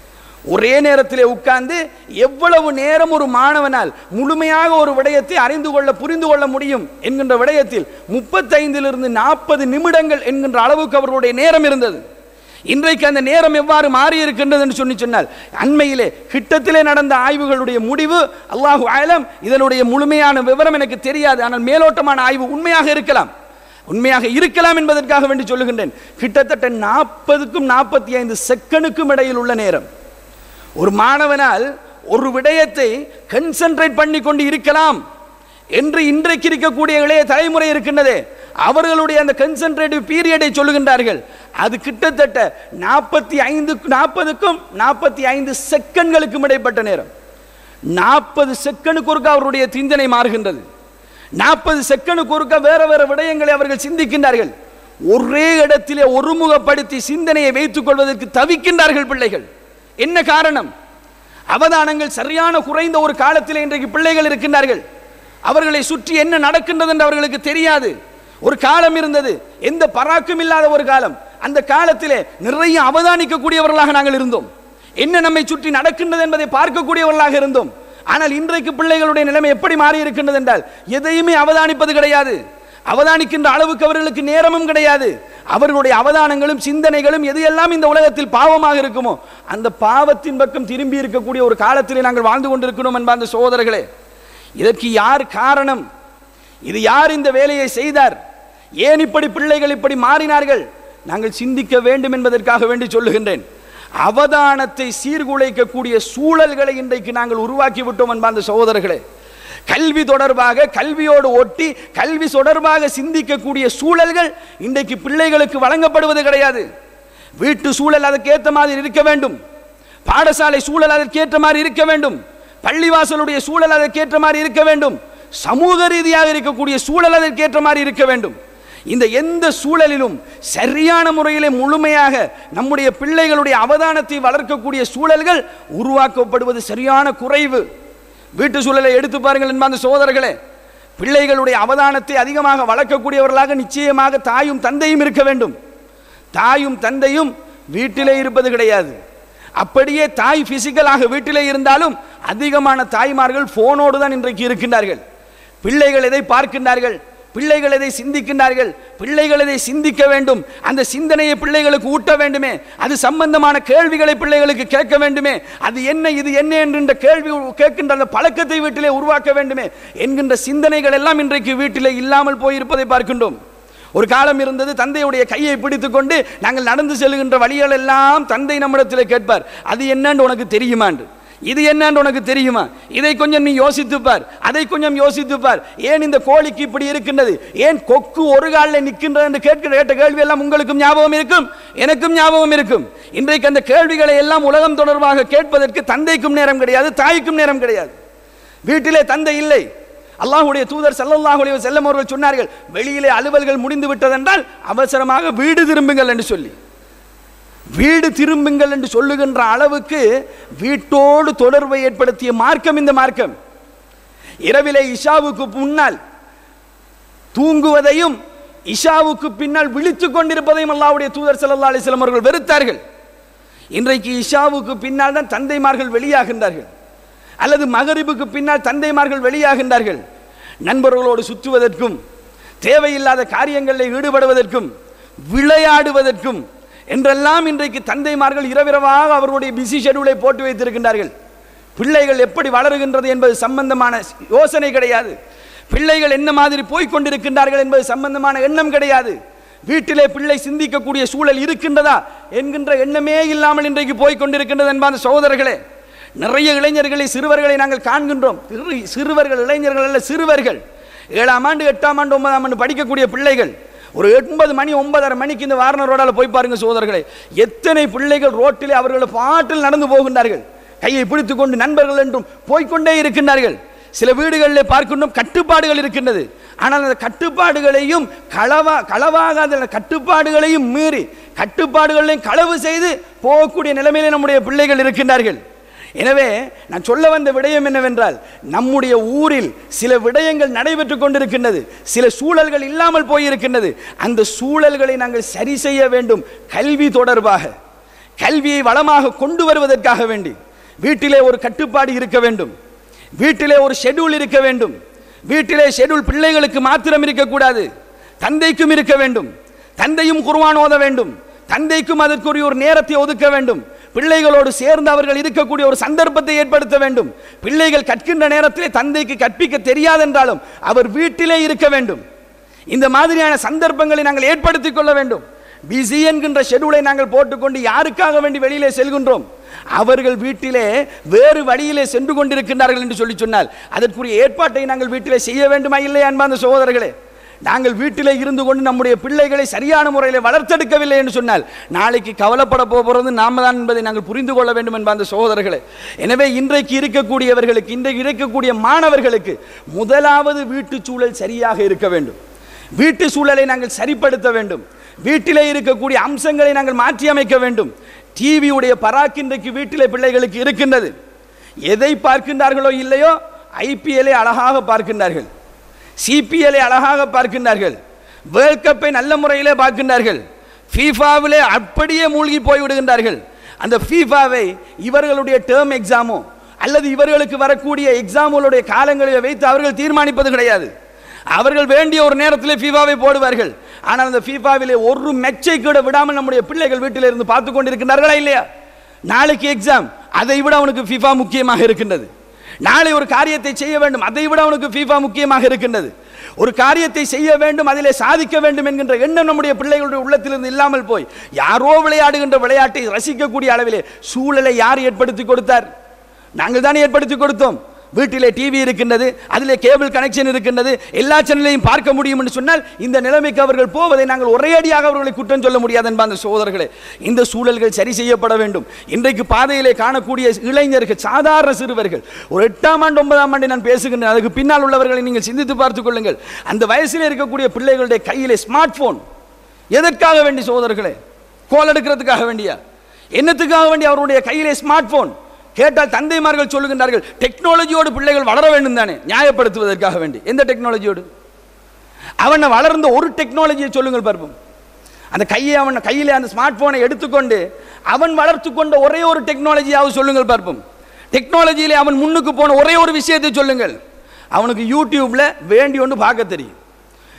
ஒரே நேரத்திலே உட்கார்ந்து எவ்வளவு நேரம் ஒரு மாணவனால் முழுமையாக ஒரு விடயத்தை அறிந்து கொள்ள புரிந்து கொள்ள முடியும் என்கின்ற விடயத்தில் முப்பத்தைந்திலிருந்து நாற்பது நிமிடங்கள் என்கின்ற அளவுக்கு அவர்களுடைய நேரம் இருந்தது இன்றைக்கு அந்த நேரம் எவ்வாறு மாறி இருக்கின்றது என்று சொல்லி சொன்னால் அண்மையிலே கிட்டத்திலே நடந்த ஆய்வுகளுடைய முடிவு அல்லாஹு ஆலம் இதனுடைய முழுமையான விவரம் எனக்கு தெரியாது ஆனால் மேலோட்டமான ஆய்வு உண்மையாக இருக்கலாம் உண்மையாக இருக்கலாம் என்பதற்காக வேண்டி சொல்லுகின்றேன் கிட்டத்தட்ட நாற்பதுக்கும் நாற்பத்தி ஐந்து செகண்டுக்கும் இடையில் உள்ள நேரம் ஒரு மாணவனால் ஒரு விடயத்தை கன்சென்ட்ரேட் பண்ணி கொண்டு இருக்கலாம் என்று இன்றைக்கு இருக்கக்கூடிய இளைய தலைமுறை இருக்கின்றதே அவர்களுடைய அந்த கன்சென்ட்ரேட்டிவ் பீரியடை சொல்லுகின்றார்கள் அது கிட்டத்தட்ட நாற்பத்தி ஐந்து நாற்பதுக்கும் நாற்பத்தி ஐந்து செகண்ட்களுக்கும் இடைப்பட்ட நேரம் நாற்பது செகண்டுக்கு ஒருக்க அவருடைய சிந்தனை மாறுகின்றது நாற்பது செகண்டுக்கு ஒருக்க வேற வேற விடயங்களை அவர்கள் சிந்திக்கின்றார்கள் ஒரே இடத்திலே ஒருமுகப்படுத்தி சிந்தனையை வைத்துக் கொள்வதற்கு தவிக்கின்றார்கள் பிள்ளைகள் என்ன காரணம் அவதானங்கள் சரியான குறைந்த ஒரு காலத்தில் இன்றைக்கு பிள்ளைகள் இருக்கின்றார்கள் அவர்களை சுற்றி என்ன நடக்கின்றது என்று அவர்களுக்கு தெரியாது ஒரு காலம் இருந்தது எந்த பராக்கும் இல்லாத ஒரு காலம் அந்த காலத்திலே நிறைய அவதானிக்கக்கூடியவர்களாக நாங்கள் இருந்தோம் என்ன நம்மை சுற்றி நடக்கின்றது என்பதை பார்க்கக்கூடியவர்களாக இருந்தோம் ஆனால் இன்றைக்கு பிள்ளைகளுடைய நிலைமை எப்படி மாறி இருக்கின்றது என்றால் எதையுமே அவதானிப்பது கிடையாது அவதானிக்கின்ற அளவுக்கு அவர்களுக்கு நேரமும் கிடையாது அவர்களுடைய அவதானங்களும் சிந்தனைகளும் எது எல்லாம் இந்த உலகத்தில் பாவமாக இருக்குமோ அந்த பாவத்தின் பக்கம் திரும்பி இருக்கக்கூடிய ஒரு காலத்திலே நாங்கள் வாழ்ந்து கொண்டிருக்கிறோம் என்ப அந்த சகோதரர்களே இதற்கு யார் காரணம் இது யார் இந்த வேலையை செய்தார் ஏன் இப்படி பிள்ளைகள் இப்படி மாறினார்கள் நாங்கள் சிந்திக்க வேண்டும் என்பதற்காக வேண்டி சொல்லுகின்றேன் அவதானத்தை சீர்குலைக்கக்கூடிய சூழல்களை இன்றைக்கு நாங்கள் உருவாக்கி விட்டோம் என்ப அந்த சகோதரர்களே கல்வி தொடர்பாக கல்வியோடு ஒட்டி கல்வி தொடர்பாக சிந்திக்கக்கூடிய சூழல்கள் இன்றைக்கு பிள்ளைகளுக்கு வழங்கப்படுவது கிடையாது வீட்டு சூழல் அதற்கேற்ற மாதிரி இருக்க வேண்டும் பாடசாலை சூழல் அதற்கேற்ற மாதிரி இருக்க வேண்டும் பள்ளிவாசலுடைய சூழல் அதற்கேற்ற மாதிரி இருக்க வேண்டும் சமூக ரீதியாக இருக்கக்கூடிய சூழல் அதற்கேற்ற மாதிரி இருக்க வேண்டும் இந்த எந்த சூழலிலும் சரியான முறையிலே முழுமையாக நம்முடைய பிள்ளைகளுடைய அவதானத்தை வளர்க்கக்கூடிய சூழல்கள் உருவாக்கப்படுவது சரியான குறைவு வீட்டு சூழலை எடுத்து பாருங்கள் என்ப அந்த சோதரர்களே பிள்ளைகளுடைய அவதானத்தை அதிகமாக வளர்க்கக்கூடியவர்களாக நிச்சயமாக தாயும் தந்தையும் இருக்க வேண்டும் தாயும் தந்தையும் வீட்டிலே இருப்பது கிடையாது அப்படியே தாய் பிசிக்கலாக வீட்டிலே இருந்தாலும் அதிகமான தாய்மார்கள் போனோடு தான் இன்றைக்கு இருக்கின்றார்கள் பிள்ளைகள் எதை பார்க்கின்றார்கள் பிள்ளைகள் இதை சிந்திக்கின்றார்கள் பிள்ளைகள் இதை சிந்திக்க வேண்டும் அந்த சிந்தனையை பிள்ளைகளுக்கு ஊட்ட வேண்டுமே அது சம்பந்தமான கேள்விகளை பிள்ளைகளுக்கு கேட்க வேண்டுமே அது என்ன இது என்ன என்கின்ற கேள்வி கேட்கின்ற அந்த பழக்கத்தை வீட்டிலே உருவாக்க வேண்டுமே என்கின்ற சிந்தனைகள் எல்லாம் இன்றைக்கு வீட்டிலே இல்லாமல் போயிருப்பதை பார்க்கின்றோம் ஒரு காலம் இருந்தது தந்தையுடைய கையை பிடித்துக்கொண்டு நாங்கள் நடந்து செல்கின்ற வழிகள் எல்லாம் தந்தை நம்மிடத்தில் கேட்பார் அது என்னன்னு உனக்கு தெரியுமாண்டு இது என்னன்னு உனக்கு தெரியுமா இதை கொஞ்சம் நீ யோசித்துப் பார் அதை கொஞ்சம் யோசித்துப் பார் ஏன் இந்த கோழிக்கு இப்படி இருக்கின்றது ஏன் கொக்கு ஒரு காலில் நிற்கின்றது என்று கேட்கிற கேட்ட கேள்வி எல்லாம் உங்களுக்கும் ஞாபகம் இருக்கும் எனக்கும் ஞாபகம் இருக்கும் இன்றைக்கு அந்த கேள்விகளை எல்லாம் உலகம் தொடர்பாக கேட்பதற்கு தந்தைக்கும் நேரம் கிடையாது தாய்க்கும் நேரம் கிடையாது வீட்டிலே தந்தை இல்லை அல்லாஹ்வுடைய தூதர் ஸல்லல்லாஹு அலைஹி வஸல்லம் அவர்கள் சொன்னார்கள் வெளியிலே அலுவல்கள் முடிந்து விட்டதென்றால் அவசரமாக வீடு திரும்புங்கள் என்று சொல்லி வீடு திரும்புங்கள் என்று சொல்லுகின்ற அளவுக்கு வீட்டோடு தொடர்பை ஏற்படுத்திய மார்க்கம் இந்த மார்க்கம் இரவிலே இஷாவுக்கு முன்னால் தூங்குவதையும் இஷாவுக்கு பின்னால் விழித்துக் கொண்டிருப்பதையும் அல்லாஹ்வுடைய தூதர் ஸல்லல்லாஹு அலைஹி வஸல்லம் அவர்கள் வெறுத்தார்கள் இன்றைக்கு இஷாவுக்கு பின்னால் தான் தந்தைமார்கள் வெளியாகின்றார்கள் அல்லது மகரிபுக்கு பின்னால் தந்தைமார்கள் வெளியாகின்றார்கள் நண்பர்களோடு சுற்றுவதற்கும் தேவையில்லாத காரியங்களில் ஈடுபடுவதற்கும் விளையாடுவதற்கும் என்றெல்லாம் இன்றைக்கு தந்தைமார்கள் இரவிரவாக அவர்களுடைய பிஸி ஷெடியூலை போட்டு வைத்திருக்கின்றார்கள் பிள்ளைகள் எப்படி வளருகின்றது என்பது சம்பந்தமான யோசனை கிடையாது பிள்ளைகள் என்ன மாதிரி போய்க் கொண்டிருக்கின்றார்கள் என்பது சம்பந்தமான எண்ணம் கிடையாது வீட்டிலே பிள்ளை சிந்திக்கக்கூடிய சூழல் இருக்கின்றதா என்கின்ற எண்ணமே இல்லாமல் இன்றைக்கு போய்க் கொண்டிருக்கின்றது என்பான சகோதரர்களே நிறைய இளைஞர்களை சிறுவர்களை நாங்கள் காண்கின்றோம் சிறு- சிறுவர்கள் இளைஞர்கள் அல்ல சிறுவர்கள் ஏழாம் ஆண்டு எட்டாம் ஆண்டு ஒன்பதாம் ஆண்டு படிக்கக்கூடிய பிள்ளைகள் ஒரு ஒன்பது மணி ஒன்பதரை மணிக்கு இந்த வாரண ரோடால போய் பாருங்க சோதரர்களே எத்தனை பிள்ளைகள் ரோட்டிலே அவர்கள் பாட்டில் நடந்து போகின்றார்கள் கையை பிடித்துக் கொண்டு நண்பர்கள் என்றும் போய்க்கொண்டே இருக்கின்றார்கள் சில வீடுகளில் பார்க்கின்றோம் கட்டுப்பாடுகள் இருக்கின்றது ஆனால் அந்த கட்டுப்பாடுகளையும் களவா களவாகாத அந்த கட்டுப்பாடுகளையும் மீறி கட்டுப்பாடுகளையும் களவு செய்து போகக்கூடிய நிலைமையிலே நம்முடைய பிள்ளைகள் இருக்கின்றார்கள் எனவே நான் சொல்ல வந்த விடயம் என்னவென்றால் நம்முடைய ஊரில் சில விடயங்கள் நடைபெற்று கொண்டிருக்கின்றது சில சூழல்கள் இல்லாமல் போயிருக்கின்றது அந்த சூழல்களை நாங்கள் சரி செய்ய வேண்டும் கல்வி தொடர்பாக கல்வியை வளமாக கொண்டு வருவதற்காக வேண்டி வீட்டிலே ஒரு கட்டுப்பாடு இருக்க வேண்டும் வீட்டிலே ஒரு ஷெட்யூல் இருக்க வேண்டும் வீட்டிலே ஷெட்யூல் பிள்ளைகளுக்கு மாத்திரம் இருக்கக்கூடாது தந்தைக்கும் இருக்க வேண்டும் தந்தையும் குர்ஆன் ஓத வேண்டும் தந்தைக்கும் அதற்குரிய ஒரு நேரத்தை ஒதுக்க வேண்டும் பிள்ளைகளோடு சேர்ந்து அவர்கள் இருக்கக்கூடிய ஒரு சந்தர்ப்பத்தை ஏற்படுத்த வேண்டும் பிள்ளைகள் கற்கின்ற நேரத்திலே தந்தைக்கு கற்பிக்க தெரியாதென்றாலும் அவர் வீட்டிலே இருக்க வேண்டும் இந்த மாதிரியான சந்தர்ப்பங்களை நாங்கள் ஏற்படுத்திக் கொள்ள வேண்டும் பிஸி என்கின்ற ஷெட்யூலை நாங்கள் போட்டுக்கொண்டு யாருக்காக வேண்டி வெளியிலே செல்கின்றோம் அவர்கள் வீட்டிலே வேறு வழியிலே சென்று கொண்டிருக்கின்றார்கள் என்று சொல்லி சொன்னால் அதற்குரிய ஏற்பாட்டை நாங்கள் வீட்டிலே செய்ய வேண்டுமா இல்லையா அன்பார்ந்த சகோதரர்களே நாங்கள் வீட்டிலே இருந்து கொண்டு நம்முடைய பிள்ளைகளை சரியான முறையில் வளர்த்தெடுக்கவில்லை என்று சொன்னால் நாளைக்கு கவலைப்பட போகிறது நாம தான் என்பதை நாங்கள் புரிந்து கொள்ள வேண்டும் என்பார்ந்த சகோதரர்களே எனவே இன்றைக்கு இருக்கக்கூடியவர்களுக்கு இன்றைக்கு இருக்கக்கூடிய மாணவர்களுக்கு முதலாவது வீட்டு சூழல் சரியாக இருக்க வேண்டும் வீட்டு சூழலை நாங்கள் சரிப்படுத்த வேண்டும் வீட்டிலே இருக்கக்கூடிய அம்சங்களை நாங்கள் மாற்றி அமைக்க வேண்டும் டிவியுடைய பராக்கு இன்றைக்கு வீட்டிலே பிள்ளைகளுக்கு இருக்கின்றது எதை பார்க்கின்றார்களோ இல்லையோ ஐபிஎல்லை அழகாக பார்க்கின்றார்கள் சிபிஎல்லை அழகாக பார்க்கின்றார்கள் வேர்ல்ட் கப்பை நல்ல முறையிலே பார்க்கின்றார்கள் ஃபீஃபாவிலே அப்படியே மூழ்கி போய் விடுகின்றார்கள் அந்த ஃபீஃபாவை இவர்களுடைய டேர்ம் எக்ஸாமோ அல்லது இவர்களுக்கு வரக்கூடிய எக்ஸாம்களுடைய காலங்களை வைத்து அவர்கள் தீர்மானிப்பது கிடையாது அவர்கள் வேண்டிய ஒரு நேரத்தில் ஃபீஃபாவை போடுவார்கள் ஆனால் அந்த ஃபீஃபாவிலே ஒரு மெச்சை கூட விடாமல் நம்முடைய பிள்ளைகள் வீட்டில் இருந்து பார்த்து கொண்டிருக்கின்றார்களா இல்லையா நாளைக்கு எக்ஸாம் அதை விட அவனுக்கு ஃபீஃபா முக்கியமாக இருக்கின்றது நாளை ஒரு காரியத்தை செய்ய வேண்டும் அதை விட அவனுக்கு ஃபீஃபா முக்கியமாக இருக்கின்றது ஒரு காரியத்தை செய்ய வேண்டும் அதிலே சாதிக்க வேண்டும் என்கின்ற எண்ணம் நம்முடைய பிள்ளைகளுடைய உள்ளத்திலிருந்து இல்லாமல் போய் யாரோ விளையாடுகின்ற விளையாட்டை ரசிக்கக்கூடிய அளவிலே சூழலை யார் ஏற்படுத்தி கொடுத்தார் நாங்கள் தானே ஏற்படுத்தி கொடுத்தோம் வீட்டிலே டிவி இருக்கின்றது அதிலே கேபிள் கனெக்ஷன் இருக்கின்றது எல்லா சேனலையும் பார்க்க முடியும் என்று சொன்னால் இந்த நிலைமைக்கு அவர்கள் போவதை நாங்கள் ஒரேடியாக அவர்களை குற்றம் சொல்ல முடியாது என்பா அந்த சகோதரர்களே இந்த சூழல்கள் சரி செய்யப்பட வேண்டும் இன்றைக்கு பாதையிலே காணக்கூடிய இளைஞர்கள் சாதாரண சிறுவர்கள் ஒரு எட்டாம் ஆண்டு ஒன்பதாம் ஆண்டு நான் பேசுகின்றேன் அதுக்கு பின்னால் உள்ளவர்களை நீங்கள் சிந்தித்து பார்த்துக் கொள்ளுங்கள் அந்த வயசில் இருக்கக்கூடிய பிள்ளைகளுடைய கையிலே ஸ்மார்ட் போன் எதற்காக வேண்டி சகோதரர்களே கோல் எடுக்கிறதுக்காக வேண்டியா என்னத்துக்காக வேண்டி அவருடைய கையிலே ஸ்மார்ட் போன் கேட்டால் தந்தைமார்கள் சொல்லுகின்றார்கள் டெக்னாலஜியோடு பிள்ளைகள் வளர வேண்டும் தானே நியாயப்படுத்துவதற்காக வேண்டி எந்த டெக்னாலஜியோடு அவனை வளர்ந்த ஒரு டெக்னாலஜியை சொல்லுங்கள் பார்ப்போம் அந்த கையை அவன் கையிலே அந்த ஸ்மார்ட் போனை எடுத்துக்கொண்டு அவன் வளர்த்து கொண்ட ஒரே ஒரு டெக்னாலஜியாவது சொல்லுங்கள் பார்ப்போம் டெக்னாலஜியிலே அவன் முன்னுக்கு போன ஒரே ஒரு விஷயத்தை சொல்லுங்கள் அவனுக்கு யூடியூப்ல வேண்டி ஒன்று பார்க்க தெரியும்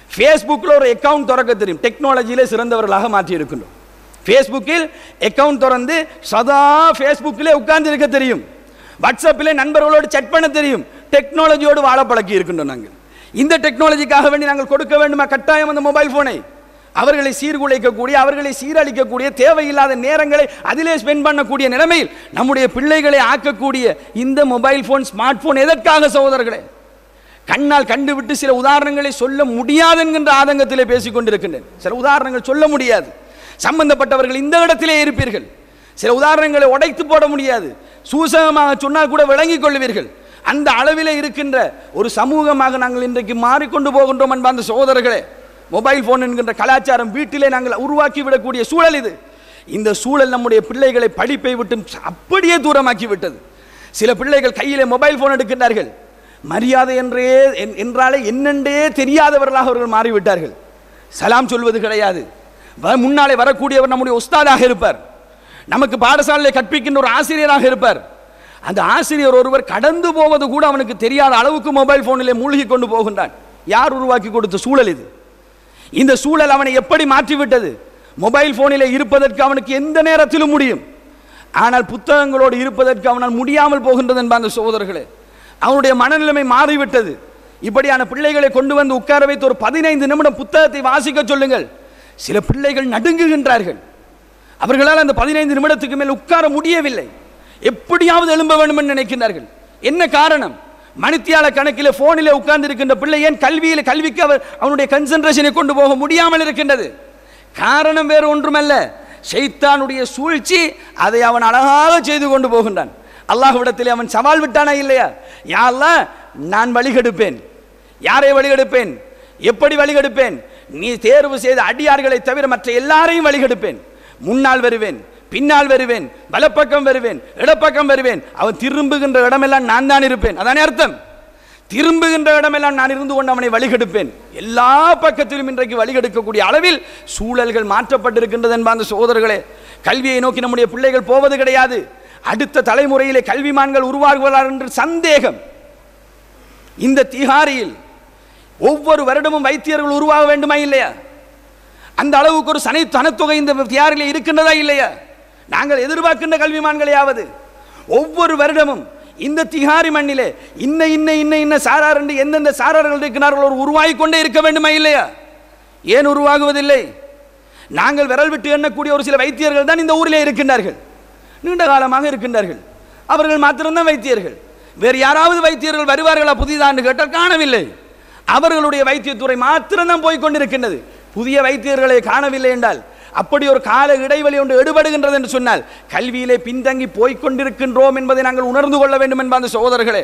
ஃபேஸ்புக்கில் ஒரு அக்கவுண்ட் திறக்க தெரியும் டெக்னாலஜியிலே சிறந்தவர்களாக மாற்றி இருக்கின்றோம் ஃபேஸ்புக்கில் அக்கவுண்ட் திறந்து சதா ஃபேஸ்புக்கிலே உட்கார்ந்து இருக்க தெரியும் வாட்ஸ்அப்பிலே நண்பர்களோடு செட் பண்ண தெரியும் டெக்னாலஜியோடு வாழ பழக்கி இருக்கின்றோம் நாங்கள் இந்த டெக்னாலஜிக்காக வேண்டி நாங்கள் கொடுக்க வேண்டுமா கட்டாயம் அந்த மொபைல் ஃபோனை அவர்களை சீர்குலைக்கக்கூடிய அவர்களை சீரழிக்கக்கூடிய தேவையில்லாத நேரங்களை அதிலே ஸ்பெண்ட் பண்ணக்கூடிய நிலைமையில் நம்முடைய பிள்ளைகளை ஆக்கக்கூடிய இந்த மொபைல் ஃபோன் ஸ்மார்ட் ஃபோன் எதற்காக சகோதரர்களே கண்ணால் கண்டுவிட்டு சில உதாரணங்களை சொல்ல முடியாது என்கின்ற ஆதங்கத்திலே பேசிக் கொண்டிருக்கின்றேன் சில உதாரணங்கள் சொல்ல முடியாது சம்பந்தப்பட்டவர்கள் இந்த இடத்திலே இருப்பீர்கள் சில உதாரணங்களை உடைத்து போட முடியாது சூசகமாக சொன்னால் கூட விளங்கிக் கொள்வீர்கள் அந்த அளவிலே இருக்கின்ற ஒரு சமூகமாக நாங்கள் இன்றைக்கு மாறிக்கொண்டு போகின்றோம் அன்பார்ந்த சகோதரர்களே மொபைல் ஃபோன் என்கின்ற கலாச்சாரம் வீட்டிலே நாங்கள் உருவாக்கி விடக்கூடிய சூழல் இது இந்த சூழல் நம்முடைய பிள்ளைகளை படிப்பை விட்டு அப்படியே தூரமாக்கி விட்டது சில பிள்ளைகள் கையிலே மொபைல் ஃபோன் எடுக்கின்றார்கள் மரியாதை என்றே என்- என்றாலே என்னென்றே தெரியாதவர்களாக அவர்கள் மாறிவிட்டார்கள் சலாம் சொல்வது கிடையாது வ- முன்னாலே வரக்கூடியவர் நம்முடைய உஸ்தாதாக இருப்பார் நமக்கு பாடசாலையை கற்பிக்கின்ற ஒரு ஆசிரியராக இருப்பார் அந்த ஆசிரியர் ஒருவர் கடந்து போவது கூட அவனுக்கு தெரியாத அளவுக்கு மொபைல் போனிலே மூழ்கி கொண்டு போகின்றான் யார் உருவாக்கி கொடுத்த சூழல் இது இந்த சூழல் அவனை எப்படி மாற்றிவிட்டது மொபைல் போனிலே இருப்பதற்கு அவனுக்கு எந்த நேரத்திலும் முடியும் ஆனால் புத்தகங்களோடு இருப்பதற்கு அவனால் முடியாமல் போகின்றது என்பாங்க சகோதரர்களே அவனுடைய மனநிலைமை மாறிவிட்டது இப்படியான பிள்ளைகளை கொண்டு வந்து உட்கார வைத்து ஒரு பதினைந்து நிமிடம் புத்தகத்தை வாசிக்க சொல்லுங்கள் சில பிள்ளைகள் நடுங்குகின்றார்கள் அவர்களால் அந்த பதினைந்து நிமிடத்துக்கு மேல் உட்கார முடியவில்லை எப்படியாவது எழும்ப வேண்டும் என்று நினைக்கின்றார்கள் என்ன காரணம் மணித்தியால கணக்கிலே போனிலே உட்கார்ந்து இருக்கின்ற பிள்ளை ஏன் கல்வியில கல்விக்கு அவர் அவனுடைய கன்சன்ட்ரேஷனை கொண்டு போக முடியாமல் இருக்கின்றது காரணம் வேறு ஒன்றுமல்ல ஷைத்தானுடைய சூழ்ச்சி அதை அவன் அழகாக செய்து கொண்டு போகின்றான் அல்லாஹ்விடத்திலே அவன் சவால் விட்டானா இல்லையா யா அல்லாஹ் நான் வழிகெடுப்பேன் யாரை வழிகெடுப்பேன் எப்படி வழிகெடுப்பேன் நீ தேர்வு செய்த அடியார்களை தவிர மற்ற எல்லாரையும் வழிகெடுப்பேன் முன்னால் வருவேன் பின்னால் வருவேன் வலப்பக்கம் வருவேன் இடப்பக்கம் வருவேன் அவன் திரும்புகின்ற இடமெல்லாம் நான் தான் இருப்பேன் அதானே அர்த்தம் திரும்புகின்ற இடமெல்லாம் நான் இருந்து கொண்டு அவனை வழிகெடுப்பேன் எல்லா பக்கத்திலும் இன்றைக்கு வழிகெடுக்கக்கூடிய அளவில் சூழல்கள் மாற்றப்பட்டிருக்கின்றது என்பார்ந்த சகோதரர்களே கல்வியை நோக்கி நம்முடைய பிள்ளைகள் போவது கிடையாது அடுத்த தலைமுறையிலே கல்விமான்கள் உருவாகுவார்கள் என்று சந்தேகம் இந்த திகாரியில் ஒவ்வொரு வருடமும் வைத்தியர்கள் உருவாக வேண்டுமா இல்லையா அந்த அளவுக்கு ஒரு சனை தனத்தொகை இந்த தியாரிலே இருக்கின்றதா இல்லையா நாங்கள் எதிர்பார்க்கின்ற கல்விமான்களையாவது ஒவ்வொரு வருடமும் இந்த திகாரி மண்ணிலே இன்ன இன்ன இன்ன இன்ன சாரார் என்று எந்தெந்த சாரார்கள் இருக்கிறார்களோ ஒரு உருவாகி கொண்டே இருக்க வேண்டுமா இல்லையா ஏன் உருவாகுவதில்லை நாங்கள் விரல் விட்டு எண்ணக்கூடிய ஒரு சில வைத்தியர்கள் தான் இந்த ஊரிலே இருக்கின்றார்கள் நீண்ட காலமாக இருக்கின்றார்கள் அவர்கள் மாத்திரம்தான் வைத்தியர்கள் வேறு யாராவது வைத்தியர்கள் வருவார்களா புதிதாண்டு கேட்டால் காணவில்லை அவர்களுடைய வைத்தியத்துறை மாத்திரம்தான் போய் கொண்டிருக்கின்றது புதிய வைத்தியர்களை காணவில்லை என்றால் அப்படி ஒரு கால இடைவெளி ஒன்று எடுபடுகின்றது என்று சொன்னால் கல்வியிலே பின்தங்கி போய்க் கொண்டிருக்கின்றோம் என்பதை நாங்கள் உணர்ந்து கொள்ள வேண்டும் என்ப அந்த சகோதரர்களே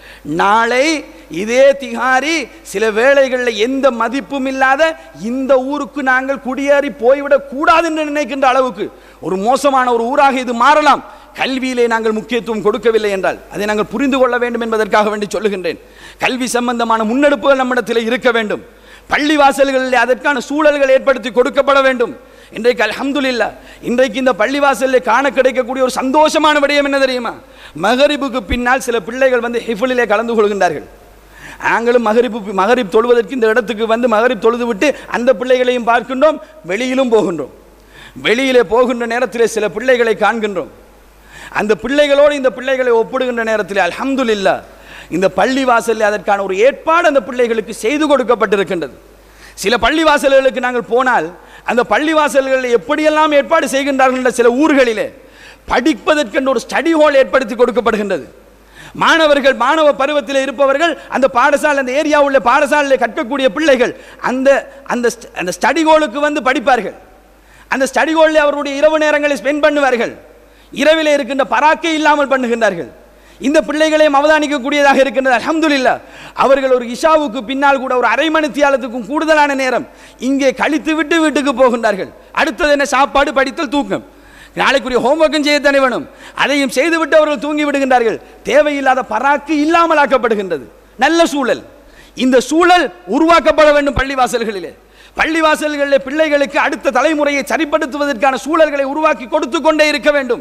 நாளை இதே திகாரி சில வேளைகளில் எந்த மதிப்பும் இல்லாத இந்த ஊருக்கு நாங்கள் குடியேறி போய்விடக் கூடாது என்று நினைக்கின்ற அளவுக்கு ஒரு மோசமான ஒரு ஊராக இது மாறலாம் கல்வியிலே நாங்கள் முக்கியத்துவம் கொடுக்கவில்லை என்றால் அதை நாங்கள் புரிந்து கொள்ள வேண்டும் என்பதற்காக வேண்டி சொல்லுகின்றேன் கல்வி சம்பந்தமான முன்னெடுப்புகள் நம்மிடத்தில் இருக்க வேண்டும் பள்ளி வாசல்களில் அதற்கான சூழல்கள் ஏற்படுத்தி கொடுக்கப்பட வேண்டும் இன்றைக்கு அல்ஹம்துலில்லா இன்றைக்கு இந்த பள்ளிவாசலில் காண கிடைக்கக்கூடிய ஒரு சந்தோஷமான விடயம் என்ன தெரியுமா மகரிபுக்கு பின்னால் சில பிள்ளைகள் வந்து ஹிஃபுலிலே கலந்து கொள்கின்றார்கள் நாங்களும் மகரிப்பு மகரிப் தொழுவதற்கு இந்த இடத்துக்கு வந்து மகரிப் தொழுது விட்டு அந்த பிள்ளைகளையும் பார்க்கின்றோம் வெளியிலும் போகின்றோம் வெளியிலே போகின்ற நேரத்திலே சில பிள்ளைகளை காண்கின்றோம் அந்த பிள்ளைகளோடு இந்த பிள்ளைகளை ஒப்பிடுகின்ற நேரத்தில் அல்ஹம்துலில்லா இந்த பள்ளி வாசலில் அதற்கான ஒரு ஏற்பாடு அந்த பிள்ளைகளுக்கு செய்து கொடுக்கப்பட்டிருக்கின்றது சில பள்ளி வாசல்களுக்கு நாங்கள் போனால் அந்த பள்ளி வாசல்களில் எப்படியெல்லாம் ஏற்பாடு செய்கின்றார்கள் என்ற சில ஊர்களிலே படிப்பதற்கென்று ஒரு ஸ்டடி ஹால் ஏற்படுத்தி கொடுக்கப்படுகின்றது மாணவர்கள் மாணவ பருவத்தில் இருப்பவர்கள் அந்த பாடசாலை அந்த ஏரியா உள்ள பாடசாலையில் கற்கக்கூடிய பிள்ளைகள் அந்த அந்த st- அந்த ஸ்டடி ஹாலுக்கு வந்து படிப்பார்கள் அந்த ஸ்டடி ஹாலில் அவருடைய இரவு நேரங்களை ஸ்பெண்ட் பண்ணுவார்கள் இரவிலே இருக்கின்ற பராக்கை இல்லாமல் பண்ணுகின்றார்கள் இந்த பிள்ளைகளையும் அவதானிக்கக்கூடியதாக இருக்கின்றது அல்ஹம்துலில்லா அவர்கள் ஒரு இஷாவுக்கு பின்னால் கூட ஒரு அரை மணி தியாலத்துக்கும் கூடுதலான நேரம் இங்கே கழித்து விட்டு வீட்டுக்கு போகின்றார்கள் அடுத்தது என்ன சாப்பாடு படித்தல் தூக்கம் நாளைக்குரிய ஹோம்ஒர்க்கும் செய்யத்தானே வேணும் அதையும் செய்துவிட்டு அவர்கள் தூங்கி விடுகின்றார்கள் தேவையில்லாத பராக்கு இல்லாமல் ஆக்கப்படுகின்றது நல்ல சூழல் இந்த சூழல் உருவாக்கப்பட வேண்டும் பள்ளிவாசல்களிலே பள்ளிவாசல்களிலே பிள்ளைகளுக்கு அடுத்த தலைமுறையை சரிப்படுத்துவதற்கான சூழல்களை உருவாக்கி கொடுத்து கொண்டே இருக்க வேண்டும்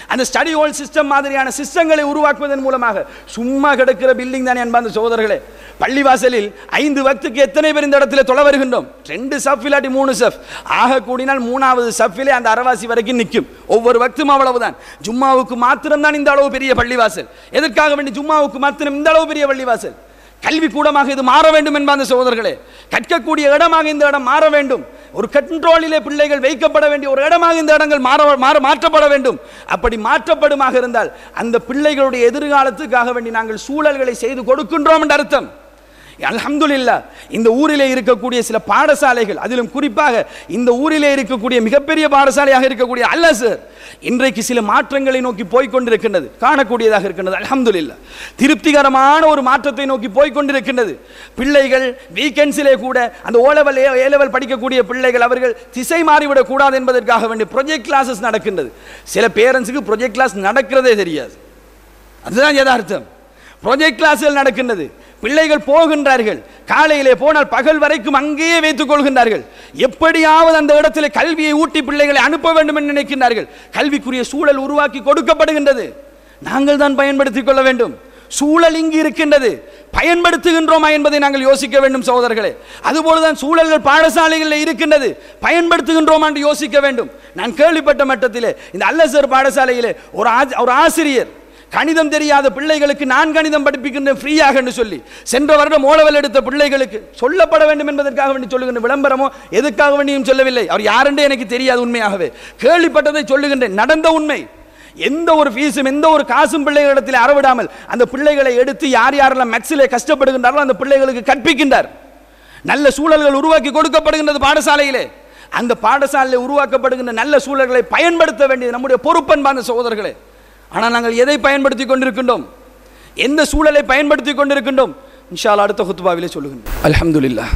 அந்த ஸ்டடி ஹால் சிஸ்டம் மாதிரியான சிஸ்டங்களை உருவாக்குவதன் மூலமாக சும்மா கிடக்கிற பில்டிங் தானே அன்பார்ந்த சகோதரர்களே பள்ளிவாசலில் ஐந்து வக்துக்கு எத்தனை பேர் இந்த இடத்துல தொலை வருகின்றோம் ரெண்டு சஃப் இல்லாட்டி மூணு சஃப் ஆக கூடினால் மூணாவது சஃபிலே அந்த அரவாசி வரைக்கும் நிற்கும் ஒவ்வொரு வக்தும் அவ்வளவுதான் ஜும்மாவுக்கு மாத்திரம்தான் இந்த அளவு பெரிய பள்ளிவாசல் எதற்காக வேண்டி ஜும்மாவுக்கு மாத்திரம் இந்த அளவு பெரிய பள்ளிவாசல் கல்வி கூடமாக இது மாற வேண்டும் என்பார்ந்த சகோதரர்களே கற்கக்கூடிய இடமாக இந்த இடம் மாற வேண்டும் ஒரு கண்ட்ரோலிலே பிள்ளைகள் வைக்கப்பட வேண்டிய ஒரு இடமாக இந்த இடங்கள் மாற மாற மாற்றப்பட வேண்டும் அப்படி மாற்றப்படுமாக இருந்தால் அந்த பிள்ளைகளுடைய எதிர்காலத்துக்காக வேண்டி நாங்கள் சூழல்களை செய்து கொடுக்கின்றோம் என்ற அர்த்தம் அல்ஹம்துலில்லா இந்த ஊரிலே இருக்கக்கூடிய சில பாடசாலைகள் அதிலும் குறிப்பாக இந்த ஊரிலே இருக்கக்கூடிய மிகப்பெரிய பாடசாலையாக இருக்கக்கூடிய அல்ல சார் இன்றைக்கு சில மாற்றங்களை நோக்கி போய் கொண்டிருக்கின்றது காணக்கூடியதாக இருக்கின்றது அல்ஹம்துலில்லா திருப்திகரமான ஒரு மாற்றத்தை நோக்கி போய் கொண்டிருக்கின்றது பிள்ளைகள் வீக்கெண்ட்ஸிலே கூட அந்த ஓ லெவல் ஏ லெவல் படிக்கக்கூடிய பிள்ளைகள் அவர்கள் திசை மாறிவிடக் கூடாது என்பதற்காக வேண்டிய ப்ரொஜெக்ட் கிளாஸஸ் நடக்கின்றது சில பேரண்ட்ஸுக்கு ப்ரொஜெக்ட் கிளாஸ் நடக்கிறதே தெரியாது அதுதான் யதார்த்தம் ப்ரொஜெக்ட் கிளாஸ்கள் நடக்கின்றது பிள்ளைகள் போகின்றார்கள் காலையிலே போனால் பகல் வரைக்கும் அங்கேயே வைத்துக் கொள்கின்றார்கள் எப்படியாவது அந்த இடத்துல கல்வியை ஊட்டி பிள்ளைகளை அனுப்ப வேண்டும் என்று நினைக்கின்றார்கள் கல்விக்குரிய சூழல் உருவாக்கி கொடுக்கப்படுகின்றது நாங்கள் தான் பயன்படுத்திக் கொள்ள வேண்டும் சூழல் இங்கு இருக்கின்றது பயன்படுத்துகின்றோமா என்பதை நாங்கள் யோசிக்க வேண்டும் சகோதரர்களே அதுபோலதான் சூழல்கள் பாடசாலைகளில் இருக்கின்றது பயன்படுத்துகின்றோமா என்று யோசிக்க வேண்டும் நான் கேள்விப்பட்ட மட்டத்திலே இந்த அல்லசர் பாடசாலையிலே ஒரு ஆ- ஒரு ஆசிரியர் கணிதம் தெரியாத பிள்ளைகளுக்கு நான் கணிதம் படிப்பிக்கின்றேன் ஃப்ரீயாக என்று சொல்லி சென்ற வருடம் ஓலவல் எடுத்த பிள்ளைகளுக்கு சொல்லப்பட வேண்டும் என்பதற்காக வேண்டி சொல்லுகின்ற விளம்பரமோ எதுக்காக வேண்டியும் சொல்லவில்லை அவர் யாரென்றே எனக்கு தெரியாது உண்மையாகவே கேள்விப்பட்டதை சொல்லுகின்றேன் நடந்த உண்மை எந்த ஒரு ஃபீஸும் எந்த ஒரு காசும் பிள்ளைகளிடத்தில் அறவிடாமல் அந்த பிள்ளைகளை எடுத்து யார் யாரெல்லாம் மேக்ஸிலே கஷ்டப்படுகின்றார்களோ அந்த பிள்ளைகளுக்கு கற்பிக்கின்றார் நல்ல சூழல்கள் உருவாக்கி கொடுக்கப்படுகின்றது பாடசாலையிலே அந்த பாடசாலையில் உருவாக்கப்படுகின்ற நல்ல சூழல்களை பயன்படுத்த வேண்டியது நம்முடைய பொறுப்பன்பான சகோதரர்களே ஆனால் நாங்கள் எதை பயன்படுத்தி கொண்டிருக்கின்றோம் எந்த சூழலை பயன்படுத்தி கொண்டிருக்கின்றோம் இன்ஷா அல்லாஹ் அடுத்த குத்துபாவிலே சொல்லுகின்றோம் அல்ஹம்துலில்லாஹ்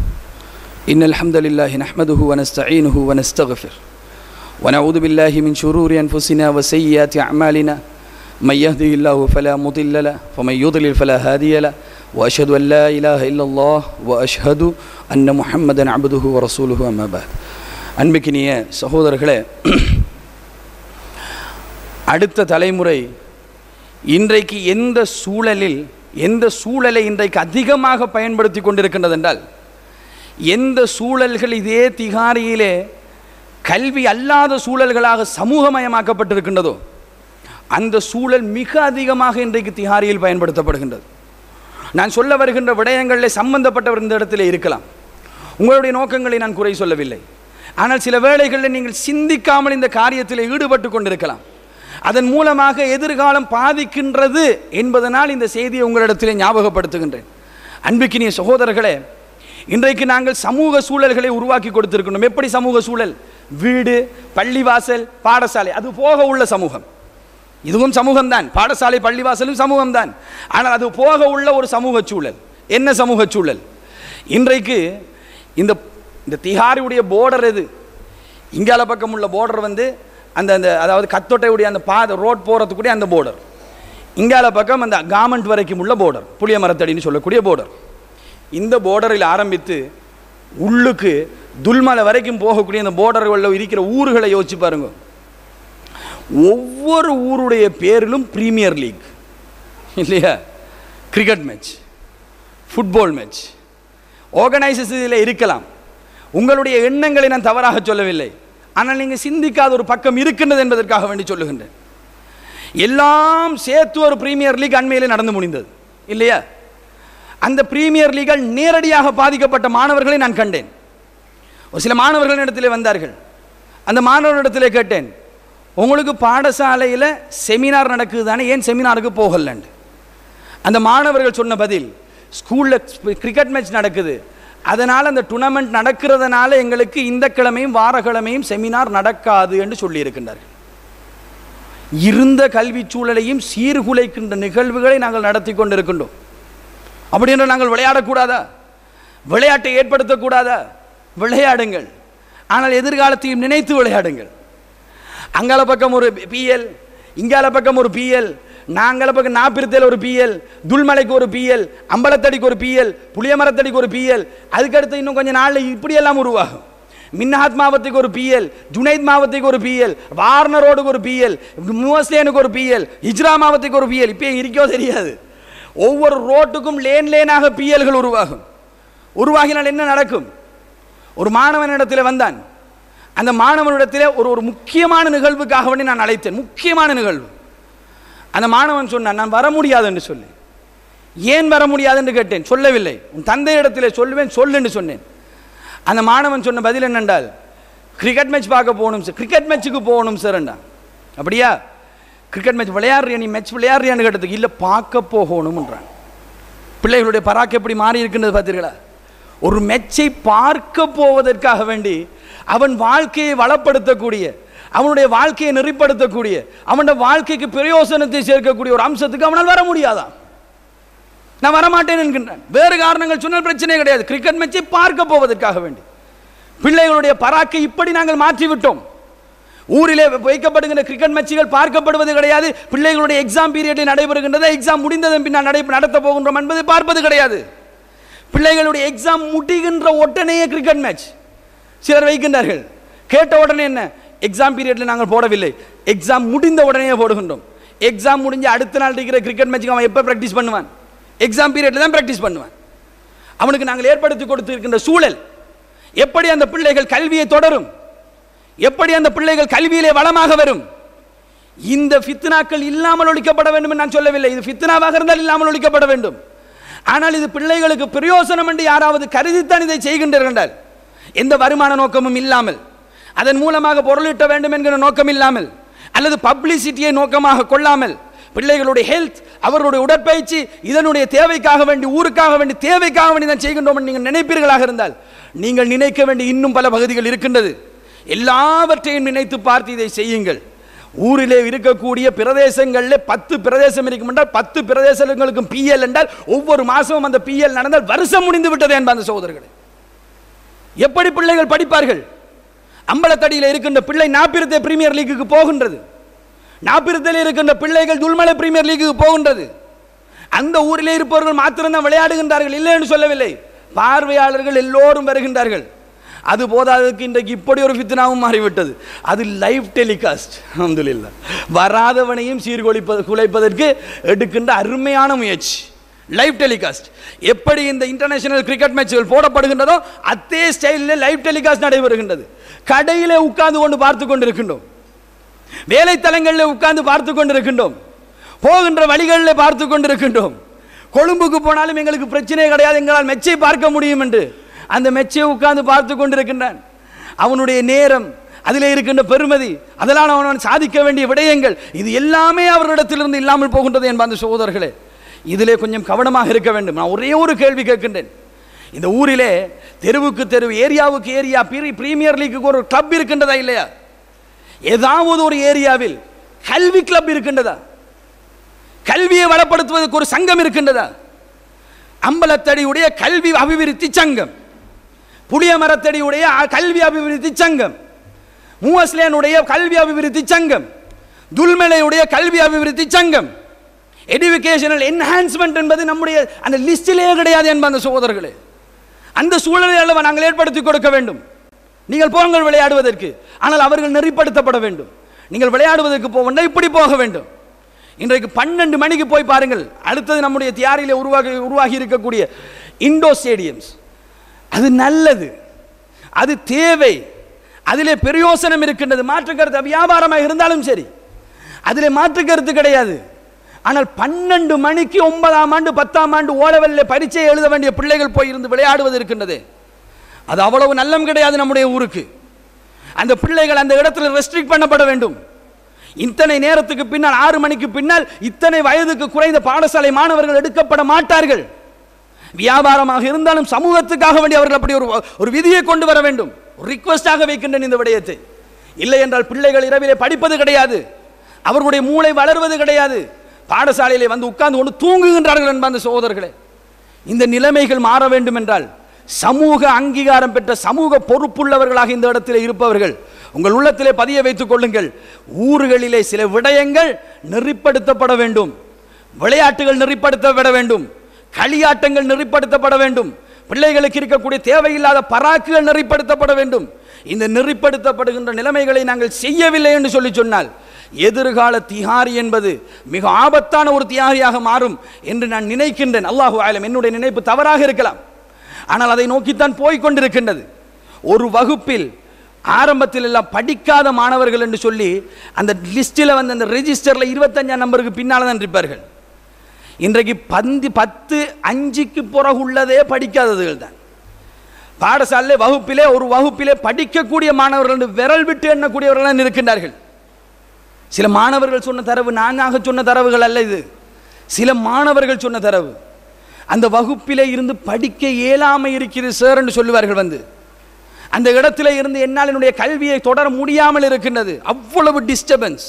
இன் அல்ஹம்துலில்லாஹி நஹ்மதுஹு வனஸ்தஈனுஹு வனஸ்தக்ஃபிர் ونعوذ بالله من شرور أنفسنا وسيئات أعمالنا من يهده الله فلا مضل له ومن يضلل فلا هادي له وأشهد أن لا إله إلا الله وأشهد أن محمدا عبده ورسوله أما بعد அன்பிக்கினிய சகோதரர்களே அடுத்த தலைமுறை இன்றைக்கு எந்த சூழலில் எந்த சூழலை இன்றைக்கு அதிகமாக பயன்படுத்தி கொண்டிருக்கின்றது என்றால் எந்த சூழல்கள் இதே திகாரியிலே கல்வி அல்லாத சூழல்களாக சமூகமயமாக்கப்பட்டிருக்கின்றதோ அந்த சூழல் மிக அதிகமாக இன்றைக்கு திகாரியில் பயன்படுத்தப்படுகின்றது நான் சொல்ல வருகின்ற விடயங்களில் சம்பந்தப்பட்டவர் இந்த இடத்துல இருக்கலாம் உங்களுடைய நோக்கங்களை நான் குறை சொல்லவில்லை ஆனால் சில வேளைகளில் நீங்கள் சிந்திக்காமல் இந்த காரியத்தில் ஈடுபட்டு கொண்டிருக்கலாம் அதன் மூலமாக எதிர்காலம் பாதிக்கின்றது என்பதனால் இந்த செய்தியை உங்களிடத்திலே ஞாபகப்படுத்துகின்றேன் அன்புக்கினிய சகோதரர்களே இன்றைக்கு நாங்கள் சமூக சூழல்களை உருவாக்கி கொடுத்திருக்கணும் எப்படி சமூக சூழல் வீடு பள்ளிவாசல் பாடசாலை அது போக உள்ள சமூகம் இதுவும் சமூகம்தான் பாடசாலை பள்ளிவாசலும் சமூகம்தான் ஆனால் அது போக உள்ள ஒரு சமூக சூழல் என்ன சமூக சூழல் இன்றைக்கு இந்த இந்த திஹாரியுடைய போர்டர் எது இங்கால பக்கம் உள்ள போர்டர் வந்து அந்த அந்த அதாவது கத்தொட்டையுடைய அந்த பாதை ரோட் போகிறதுக்குடைய அந்த போர்டர் இங்கால பக்கம் அந்த கார்மெண்ட் வரைக்கும் உள்ள போர்டர் புளிய மரத்தடின்னு சொல்லக்கூடிய போர்டர் இந்த போர்டரில் ஆரம்பித்து உள்ளுக்கு துல்மலை வரைக்கும் போகக்கூடிய அந்த போர்டர்களில் இருக்கிற ஊர்களை யோசிச்சு பாருங்க ஒவ்வொரு ஊருடைய பேரிலும் பிரீமியர் லீக் இல்லையா cricket match football match organises இதில் இருக்கலாம் உங்களுடைய எண்ணங்களை நான் தவறாக சொல்லவில்லை ஆனால் நீங்கள் சிந்திக்காத ஒரு பக்கம் இருக்கின்றது என்பதற்காக வேண்டி சொல்லுகின்றேன் எல்லாம் சேர்த்து ஒரு பிரீமியர் லீக் அண்மையிலே நடந்து முடிந்தது இல்லையா அந்த பிரீமியர் லீgal நேரடியாக பாதிக்கப்பட்ட மாணவர்களை நான் கண்டேன் ஒரு சில மாணவர்கள் இடத்திலே வந்தார்கள் அந்த மாணவர்களிடத்திலே கேட்டேன் உங்களுக்கு பாடசாலையில் செமினார் நடக்குது தானே ஏன் செமினாருக்கு போகலண்டு அந்த மாணவர்கள் சொன்ன பதில் ஸ்கூலில் கிரிக்கெட் மேட்ச் நடக்குது அதனால் அந்த டூர்னமெண்ட் நடக்கிறதுனால எங்களுக்கு இந்த கிழமையும் வாரக்கிழமையும் செமினார் நடக்காது என்று சொல்லியிருக்கின்றார்கள் இருந்த கல்விச் சூழலையும் சீர்குலைக்கின்ற நிகழ்வுகளை நாங்கள் நடத்தி கொண்டிருக்கின்றோம் அப்படி என்று நாங்கள் விளையாடக்கூடாதா விளையாட்டை ஏற்படுத்தக்கூடாதா விளையாடுங்கள் ஆனால் எதிர்காலத்தையும் நினைத்து விளையாடுங்கள் அங்கால பக்கம் ஒரு பிஎல் இங்கால பக்கம் ஒரு பிஎல் நாங்கள பக்கம் நாப்பிருத்தையில் ஒரு பிஎல் துல்மலைக்கு ஒரு பிஎல் அம்பலத்தடிக்கு ஒரு பிஎல் புளியமரத்தடிக்கு ஒரு பிஎல் அதுக்கடுத்து இன்னும் கொஞ்சம் நாளில் இப்படியெல்லாம் உருவாகும் மின்ஹாத் மாவத்துக்கு ஒரு பிஎல் ஜுனைத் மாவத்துக்கு ஒரு பிஎல் வார்னர் ரோடுக்கு ஒரு பிஎல் முவஸ்லேனுக்கு ஒரு பிஎல் ஹிஜ்ரா மாவத்துக்கு ஒரு பிஎல் இப்போ இருக்கோ தெரியாது ஒவ்வொரு ரோட்டுக்கும் லேன் லேனாக பிஎல்கள் உருவாகும் உருவாகினால் என்ன நடக்கும் ஒரு மாணவனிடத்தில் வந்தான் அந்த மாணவனிடத்தில் ஒரு ஒரு முக்கியமான நிகழ்வுக்காக வேண்டி நான் அழைத்தேன் முக்கியமான நிகழ்வு அந்த மாணவன் சொன்னான் நான் வர முடியாது என்று சொல்லி ஏன் வர முடியாது என்று கேட்டேன் சொல்லவில்லை உன் தந்தையிடத்தில் சொல்லுவேன் சொல்லு என்று சொன்னேன் அந்த மாணவன் சொன்ன பதில் என்னென்றால் கிரிக்கெட் மேட்ச் பார்க்க போகணும் சார் கிரிக்கெட் மேட்ச்சுக்கு போகணும் சார் அப்படியா கிரிக்கெட் மேட்ச் விளையாடுறியா நீ மேட்ச் விளையாடுறியான்னு கேட்டதுக்கு இல்லை பார்க்க போகணும்ன்றான் பிள்ளைகளுடைய பராக்கு எப்படி மாறி இருக்கின்றது பார்த்தீர்களா ஒரு மெச்சை பார்க்க போவதற்காக வேண்டி அவன் வாழ்க்கையை வளப்படுத்தக்கூடிய அவனுடைய வாழ்க்கையை நெறிப்படுத்தக்கூடிய அவனுடைய வாழ்க்கைக்கு பிரயோசனத்தை சேர்க்கக்கூடிய ஒரு அம்சத்துக்கு அவனால் வர முடியாதான் நான் வரமாட்டேன் என்கின்றான் வேறு காரணங்கள் சொன்னால் பிரச்சனை கிடையாது கிரிக்கெட் மேட்சை பார்க்க போவதற்காக வேண்டி பிள்ளைகளுடைய பராக்கை இப்படி நாங்கள் மாற்றிவிட்டோம் ஊரிலே வைக்கப்படுகின்ற கிரிக்கெட் மேட்சுகள் பார்க்கப்படுவது கிடையாது பிள்ளைகளுடைய எக்ஸாம் பீரியடில் நடைபெறுகின்றது எக்ஸாம் முடிந்ததன் பின்னால் நடை நடத்த போகின்றோம் என்பதை பார்ப்பது கிடையாது பிள்ளைகளுடைய எக்ஸாம் முடிகின்ற உடனேயே கிரிக்கெட் மேட்ச் சிலர் வைக்கின்றார்கள் கேட்ட உடனே என்ன எக்ஸாம் பீரியடில் நாங்கள் போடவில்லை எக்ஸாம் முடிந்த உடனே போடுகின்றோம் எக்ஸாம் முடிஞ்சு அடுத்த நாள் இருக்கிற கிரிக்கெட் மேட்சுக்கு அவன் எப்போ ப்ராக்டிஸ் பண்ணுவான் எக்ஸாம் பீரியடில் தான் ப்ராக்டிஸ் பண்ணுவான் அவனுக்கு நாங்கள் ஏற்படுத்தி கொடுத்திருக்கின்ற சூழல் எப்படி அந்த பிள்ளைகள் கல்வியை தொடரும் எப்படி அந்த பிள்ளைகள் கல்வியிலே வளமாக வரும் இந்த ஃபித்னாக்கள் இல்லாமல் ஒழிக்கப்பட வேண்டும் என்று நான் சொல்லவில்லை இது ஃபித்னாவாக இருந்தால் இல்லாமல் ஒழிக்கப்பட வேண்டும் ஆனால் இது பிள்ளைகளுக்கு பிரயோசனம் என்று யாராவது கருதித்தான் இதை செய்கின்றனர் என்றால் எந்த வருமான நோக்கமும் இல்லாமல் அதன் மூலமாக பொருளீட்ட வேண்டும் என்கிற நோக்கம் இல்லாமல் அல்லது பப்ளிசிட்டியை நோக்கமாக கொள்ளாமல் பிள்ளைகளுடைய ஹெல்த் அவர்களுடைய உடற்பயிற்சி இதனுடைய தேவைக்காக வேண்டி ஊருக்காக வேண்டி தேவைக்காக வேண்டி தான் செய்கின்றோம் என்று நீங்கள் நினைப்பீர்களாக இருந்தால் நீங்கள் நினைக்க வேண்டிய இன்னும் பல பகுதிகள் இருக்கின்றது எல்லாவற்றையும் நினைத்து பார்த்து இதை செய்யுங்கள் ஊரிலே இருக்கக்கூடிய பிரதேசங்களில் பத்து பிரதேசம் இருக்கும் என்றால் பத்து பிரதேசங்களுக்கும் பிஎல் என்றால் ஒவ்வொரு மாசமும் அந்த பிஎல் நடந்தால் வருஷம் முடிந்து விட்டது என்ப அந்த சகோதரர்களே எப்படி பிள்ளைகள் படிப்பார்கள் அம்பலத்தடியில் இருக்கின்ற பிள்ளை நாப்பிரத்தை பிரீமியர் லீக்குக்கு போகின்றது நாப்பிரத்தில் இருக்கின்ற பிள்ளைகள் துல்மலை பிரீமியர் லீக்குக்கு போகின்றது அந்த ஊரிலே இருப்பவர்கள் மாத்திரம்தான் விளையாடுகின்றார்கள் இல்லை என்று சொல்லவில்லை பார்வையாளர்கள் எல்லோரும் வருகின்றார்கள் அது போதாததுக்கு இன்றைக்கு இப்படி ஒரு ஃபித்னாவும் மாறிவிட்டது அது லைவ் டெலிகாஸ்ட் அல்ஹம்துலில்லாஹ் வராதவனையும் சீர்குலைப்பது குலைப்பதற்கு எடுக்கின்ற அருமையான முயற்சி லைவ் டெலிகாஸ்ட் எப்படி இந்த இன்டர்நேஷனல் கிரிக்கெட் மேட்ச்கள் போடப்படுகின்றதோ அதே ஸ்டைலில் லைவ் டெலிகாஸ்ட் நடைபெறுகின்றது கடையிலே உட்கார்ந்து கொண்டு பார்த்து கொண்டிருக்கின்றோம் வேலைத்தலங்களில் உட்கார்ந்து பார்த்து கொண்டிருக்கின்றோம் போகின்ற வழிகளில் பார்த்து கொண்டிருக்கின்றோம் கொழும்புக்கு போனாலும் எங்களுக்கு பிரச்சனை கிடையாது எங்களால் மெச்சை பார்க்க முடியும் என்று அந்த மெச்சை உட்கார்ந்து பார்த்து கொண்டிருக்கின்றான் அவனுடைய நேரம் அதிலே இருக்கின்ற பெருமதி அதெல்லாம் அவன் சாதிக்க வேண்டிய விடயங்கள் இது எல்லாமே அவர்களிடத்திலிருந்து இல்லாமல் போகின்றது என்ப அந்த சகோதரர்களே இதிலே கொஞ்சம் கவனமாக இருக்க வேண்டும் நான் ஒரே ஒரு கேள்வி கேட்கின்றேன் இந்த ஊரிலே தெருவுக்கு தெருவு ஏரியாவுக்கு ஏரியா பிரீமியர் லீக்குக்கு ஒரு கிளப் இருக்கின்றதா இல்லையா ஏதாவது ஒரு ஏரியாவில் கல்வி கிளப் இருக்கின்றதா கல்வியை வளப்படுத்துவதற்கு ஒரு சங்கம் இருக்கின்றதா அம்பலத்தடியுடைய கல்வி அபிவிருத்தி சங்கம் புளிய மரத்தடியுடைய அ- கல்வி அபிவிருத்தி சங்கம் மூவஸ்லேனுடைய கல்வி அபிவிருத்தி சங்கம் துல்மலையுடைய கல்வி அபிவிருத்தி சங்கம் எடுகேஷனல் என்ஹான்ஸ்மெண்ட் என்பது நம்முடைய அந்த லிஸ்டிலே கிடையாது என்ப அந்த சகோதரர்களே அந்த சூழலை அல்லவா நாங்கள் ஏற்படுத்தி கொடுக்க வேண்டும் நீங்கள் போங்கள் விளையாடுவதற்கு ஆனால் அவர்கள் நெறிப்படுத்தப்பட வேண்டும் நீங்கள் விளையாடுவதற்கு போக வேண்டாம் இப்படி போக வேண்டும் இன்றைக்கு பன்னெண்டு மணிக்கு போய் பாருங்கள் அடுத்தது நம்முடைய தியாரியில் உருவாகி உருவாகி இருக்கக்கூடிய இண்டோ ஸ்டேடியம்ஸ் அது நல்லது அது தேவை அதிலே பிரயோசனம் இருக்கின்றது மாற்று கருத்து வியாபாரமாக இருந்தாலும் சரி அதிலே மாற்று கருத்து கிடையாது ஆனால் பன்னெண்டு மணிக்கு ஒன்பதாம் ஆண்டு பத்தாம் ஆண்டு ஓலவெல்ல பரீட்சை எழுத வேண்டிய பிள்ளைகள் போய் இருந்து விளையாடுவது இருக்கின்றதே அது அவ்வளவு நல்லம் கிடையாது நம்முடைய ஊருக்கு அந்த பிள்ளைகள் அந்த இடத்துல ரெஸ்ட்ரிக்ட் பண்ணப்பட வேண்டும் இத்தனை நேரத்துக்கு பின்னால் ஆறு மணிக்கு பின்னால் இத்தனை வயதுக்கு குறைந்த பாடசாலை மாணவர்கள் எடுக்கப்பட மாட்டார்கள் வியாபாரமாக இருந்தாலும் சமூகத்துக்காக வேண்டி அவர்கள் அப்படி ஒரு ஒரு விதியை கொண்டு வர வேண்டும் ரிக்வஸ்டாக வைக்கின்றன இந்த விடயத்தை இல்லை என்றால் பிள்ளைகள் இரவிலே படிப்பது கிடையாது அவர்களுடைய மூளை வளர்வது கிடையாது பாடசாலையிலே வந்து உட்கார்ந்து கொண்டு தூங்குகின்றார்கள் என்ப அந்த சகோதரர்களே இந்த நிலைமைகள் மாற வேண்டும் என்றால் சமூக அங்கீகாரம் பெற்ற சமூக பொறுப்புள்ளவர்களாக இந்த இடத்திலே இருப்பவர்கள் உங்கள் உள்ளத்திலே பதிய வைத்துக் கொள்ளுங்கள் ஊர்களிலே சில விடயங்கள் நெறிப்படுத்தப்பட வேண்டும் விளையாட்டுகள் நெறிப்படுத்தப்பட வேண்டும் களியாட்டங்கள் நெறிப்படுத்தப்பட வேண்டும் பிள்ளைகளுக்கு இருக்கக்கூடிய தேவையில்லாத பராக்குகள் நெறிப்படுத்தப்பட வேண்டும் இந்த நெறிப்படுத்தப்படுகின்ற நிலைமைகளை நாங்கள் செய்யவில்லை என்று சொல்லி சொன்னால் எதிர்கால திஹாரி என்பது மிக ஆபத்தான ஒரு தியாகியாக மாறும் என்று நான் நினைக்கின்றேன் அல்லாஹு ஆலம் என்னுடைய நினைப்பு தவறாக இருக்கலாம் ஆனால் அதை நோக்கித்தான் போய்க் கொண்டிருக்கின்றது ஒரு வகுப்பில் ஆரம்பத்தில் எல்லாம் படிக்காத மாணவர்கள் என்று சொல்லி அந்த லிஸ்டில் வந்து அந்த ரெஜிஸ்டரில் இருபத்தஞ்சாம் நம்பருக்கு பின்னால் தான் இருப்பார்கள் இன்றைக்கு பந்தி பத்து அஞ்சுக்கு பிறகு உள்ளதே படிக்காததுகள் தான் பாடசாலையிலே வகுப்பிலே ஒரு வகுப்பிலே படிக்கக்கூடிய மாணவர்கள் என்று விரல் விட்டு எண்ணக்கூடியவர்கள் இருக்கின்றார்கள் சில மாணவர்கள் சொன்ன தரவு நானாக சொன்ன தரவுகள் அல்ல இது சில மாணவர்கள் சொன்ன தரவு அந்த வகுப்பிலே இருந்து படிக்க இயலாமை இருக்கிறது சார் என்று சொல்லுவார்கள் வந்து அந்த இடத்துல இருந்து என்னால் என்னுடைய கல்வியை தொடர முடியாமல் இருக்கின்றது அவ்வளவு டிஸ்டர்பன்ஸ்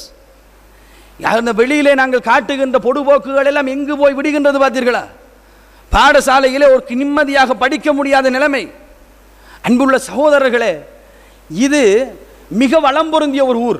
அந்த வெளியிலே நாங்கள் காட்டுகின்ற பொடுபோக்குகள் எல்லாம் எங்கு போய் விடுகின்றது பார்த்தீர்களா பாடசாலையிலே ஒரு நிம்மதியாக படிக்க முடியாத நிலைமை அன்புள்ள சகோதரர்களே இது மிக வளம் பொருந்திய ஒரு ஊர்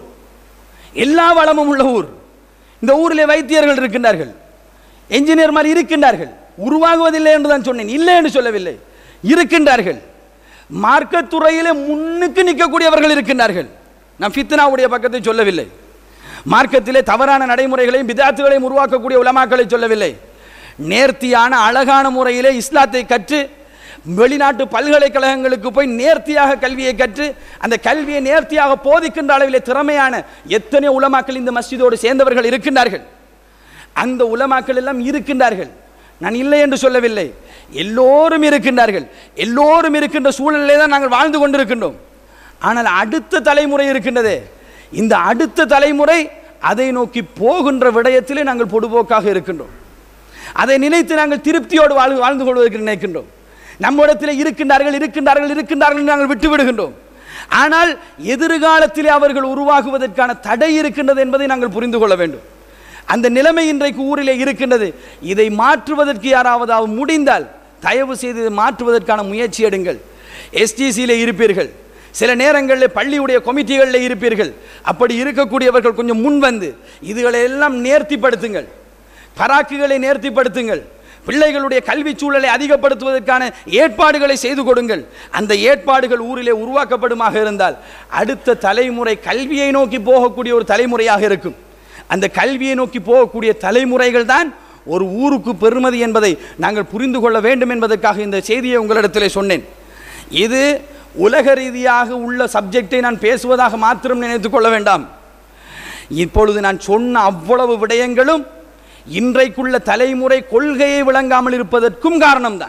எல்லா வளமும் உள்ள ஊர் இந்த ஊரிலே வைத்தியர்கள் இருக்கின்றார்கள் என்ஜினியர் மாதிரி இருக்கின்றார்கள் உருவாகுவதில்லை என்று தான் சொன்னேன் இல்லை என்று சொல்லவில்லை இருக்கின்றார்கள் மார்க்கத்துறையிலே முன்னுக்கு நிற்கக்கூடியவர்கள் இருக்கின்றார்கள் நான் ஃபித்னாவுடைய பக்கத்தை சொல்லவில்லை மார்க்கத்திலே தவறான நடைமுறைகளையும் பிதாத்துகளையும் உருவாக்கக்கூடிய உலமாக்களை சொல்லவில்லை நேர்த்தியான அழகான முறையிலே இஸ்லாத்தை கற்று வெளிநாட்டு பல்கலைக்கழகங்களுக்கு போய் நேர்த்தியாக கல்வியை கற்று அந்த கல்வியை நேர்த்தியாக போதிக்கின்ற அளவிலே திறமையான எத்தனை உலமாக்கள் இந்த மஸ்ஜிதோடு சேர்ந்தவர்கள் இருக்கின்றார்கள் அந்த உலமாக்கள் எல்லாம் இருக்கின்றார்கள் நான் இல்லை என்று சொல்லவில்லை எல்லோரும் இருக்கின்றார்கள் எல்லோரும் இருக்கின்ற சூழலிலே தான் நாங்கள் வாழ்ந்து கொண்டிருக்கின்றோம் ஆனால் அடுத்த தலைமுறை இருக்கின்றதே இந்த அடுத்த தலைமுறை அதை நோக்கி போகின்ற விடயத்திலே நாங்கள் பொடுபோக்காக இருக்கின்றோம் அதை நினைத்து நாங்கள் திருப்தியோடு வாழ் வாழ்ந்து கொள்வதற்கு நினைக்கின்றோம் நம்மிடத்தில் இருக்கின்றார்கள் இருக்கின்றார்கள் இருக்கின்றார்கள் என்று நாங்கள் விட்டு விடுகின்றோம் ஆனால் எதிர்காலத்திலே அவர்கள் உருவாகுவதற்கான தடை இருக்கின்றது என்பதை நாங்கள் புரிந்து கொள்ள வேண்டும் அந்த நிலைமை இன்றைக்கு ஊரிலே இருக்கின்றது இதை மாற்றுவதற்கு யாராவது முடிந்தால் தயவு செய்து இதை மாற்றுவதற்கான முயற்சி எடுங்கள் எஸ்டிசியில் இருப்பீர்கள் சில நேரங்களில் பள்ளியுடைய கொமிட்டிகளில் இருப்பீர்கள் அப்படி இருக்கக்கூடியவர்கள் கொஞ்சம் முன் வந்து இதுகளை எல்லாம் நேர்த்திப்படுத்துங்கள் பராக்குகளை நேர்த்திப்படுத்துங்கள் பிள்ளைகளுடைய கல்வி சூழலை அதிகப்படுத்துவதற்கான ஏற்பாடுகளை செய்து கொடுங்கள் அந்த ஏற்பாடுகள் ஊரிலே உருவாக்கப்படுமாக இருந்தால் அடுத்த தலைமுறை கல்வியை நோக்கி போகக்கூடிய ஒரு தலைமுறையாக இருக்கும் அந்த கல்வியை நோக்கி போகக்கூடிய தலைமுறைகள் தான் ஒரு ஊருக்கு பெருமதி என்பதை நாங்கள் புரிந்து கொள்ள வேண்டும் என்பதற்காக இந்த செய்தியை உங்களிடத்திலே சொன்னேன் இது உலக ரீதியாக உள்ள சப்ஜெக்டை நான் பேசுவதாக மாத்திரம் நினைத்துக் கொள்ள வேண்டாம் இப்பொழுது நான் சொன்ன அவ்வளவு விடயங்களும் இன்றைக்குள்ள தலைமுறை கொள்கையை விளங்காமல் இருப்பதற்கும் காரணம்தான்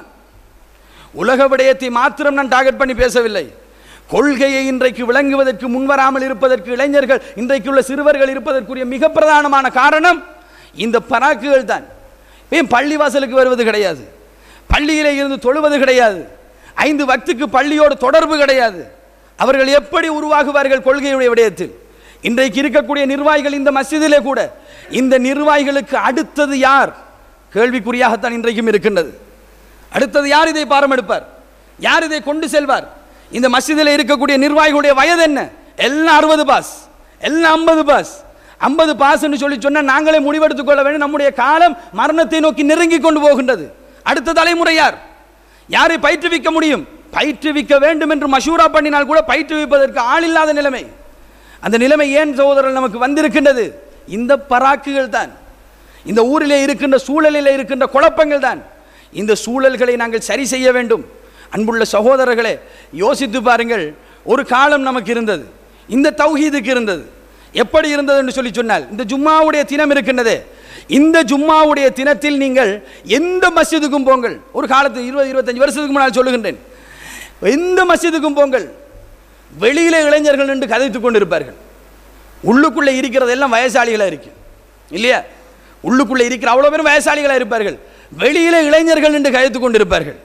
உலக விடயத்தை மாத்திரம் நான் டார்கெட் பண்ணி பேசவில்லை கொள்கையை இன்றைக்கு விளங்குவதற்கு முன்வராமல் இருப்பதற்கு இளைஞர்கள் இன்றைக்குள்ள சிறுவர்கள் இருப்பதற்குரிய மிக பிரதானமான காரணம் இந்த பராக்குகள் தான் ஏன் பள்ளிவாசலுக்கு வருவது கிடையாது பள்ளியிலே இருந்து தொழுவது கிடையாது ஐந்து வக்துக்கு பள்ளியோடு தொடர்பு கிடையாது அவர்கள் எப்படி உருவாகுவார்கள் கொள்கையுடைய விடயத்தில் இன்றைக்கு இருக்கக்கூடிய நிர்வாகிகள் இந்த மஸ்ஜிதிலே கூட இந்த நிர்வாகிகளுக்கு அடுத்தது யார் கேள்விக்குறியாகத்தான் இன்றைக்கும் இருக்கின்றது அடுத்தது யார் இதை பாரம் எடுப்பார் யார் இதை கொண்டு செல்வார் இந்த மஸ்ஜிதில் இருக்கக்கூடிய நிர்வாகிகளுடைய வயது என்ன எல்லாம் அறுபது பாஸ் எல்லாம் ஐம்பது பாஸ் ஐம்பது பாஸ் என்று சொல்லி சொன்னால் நாங்களே முடிவெடுத்துக் கொள்ள வேண்டும் நம்முடைய காலம் மரணத்தை நோக்கி நெருங்கி கொண்டு போகின்றது அடுத்த தலைமுறை யார் யாரை பயிற்றுவிக்க முடியும் பயிற்றுவிக்க வேண்டும் என்று மஷூரா பண்ணினால் கூட பயிற்றுவிப்பதற்கு ஆள் இல்லாத நிலைமை அந்த நிலைமை ஏன் சகோதரர்கள் நமக்கு வந்திருக்கின்றது இந்த பராக்குகள் தான் இந்த ஊரிலே இருக்கின்ற சூழலில் இருக்கின்ற குழப்பங்கள் தான் இந்த சூழல்களை நாங்கள் சரி செய்ய வேண்டும் அன்புள்ள சகோதரர்களே யோசித்து பாருங்கள் ஒரு காலம் நமக்கு இருந்தது இந்த தௌஹீதுக்கு இருந்தது எப்படி இருந்தது என்று சொல்லி சொன்னால் இந்த ஜும்மாவுடைய தினம் இருக்கின்றதே இந்த ஜும்மாவுடைய தினத்தில் நீங்கள் எந்த மஸ்ஜிதுக்கும் போங்கள் ஒரு காலத்து இருபது இருபத்தஞ்சு வருஷத்துக்கு முன்னால் சொல்லுகின்றேன் எந்த மஸ்ஜிதுக்கும் போங்கள் வெளியிலே இளைஞர்கள் நின்று கதைத்து கொண்டிருப்பார்கள் உள்ளுக்குள்ளே இருக்கிறதெல்லாம் வயசாளிகளாக இருக்கு இல்லையா உள்ளுக்குள்ளே இருக்கிற அவ்வளோ பேரும் வயசாளிகளாக இருப்பார்கள் வெளியிலே இளைஞர்கள் நின்று கதைத்து கொண்டிருப்பார்கள்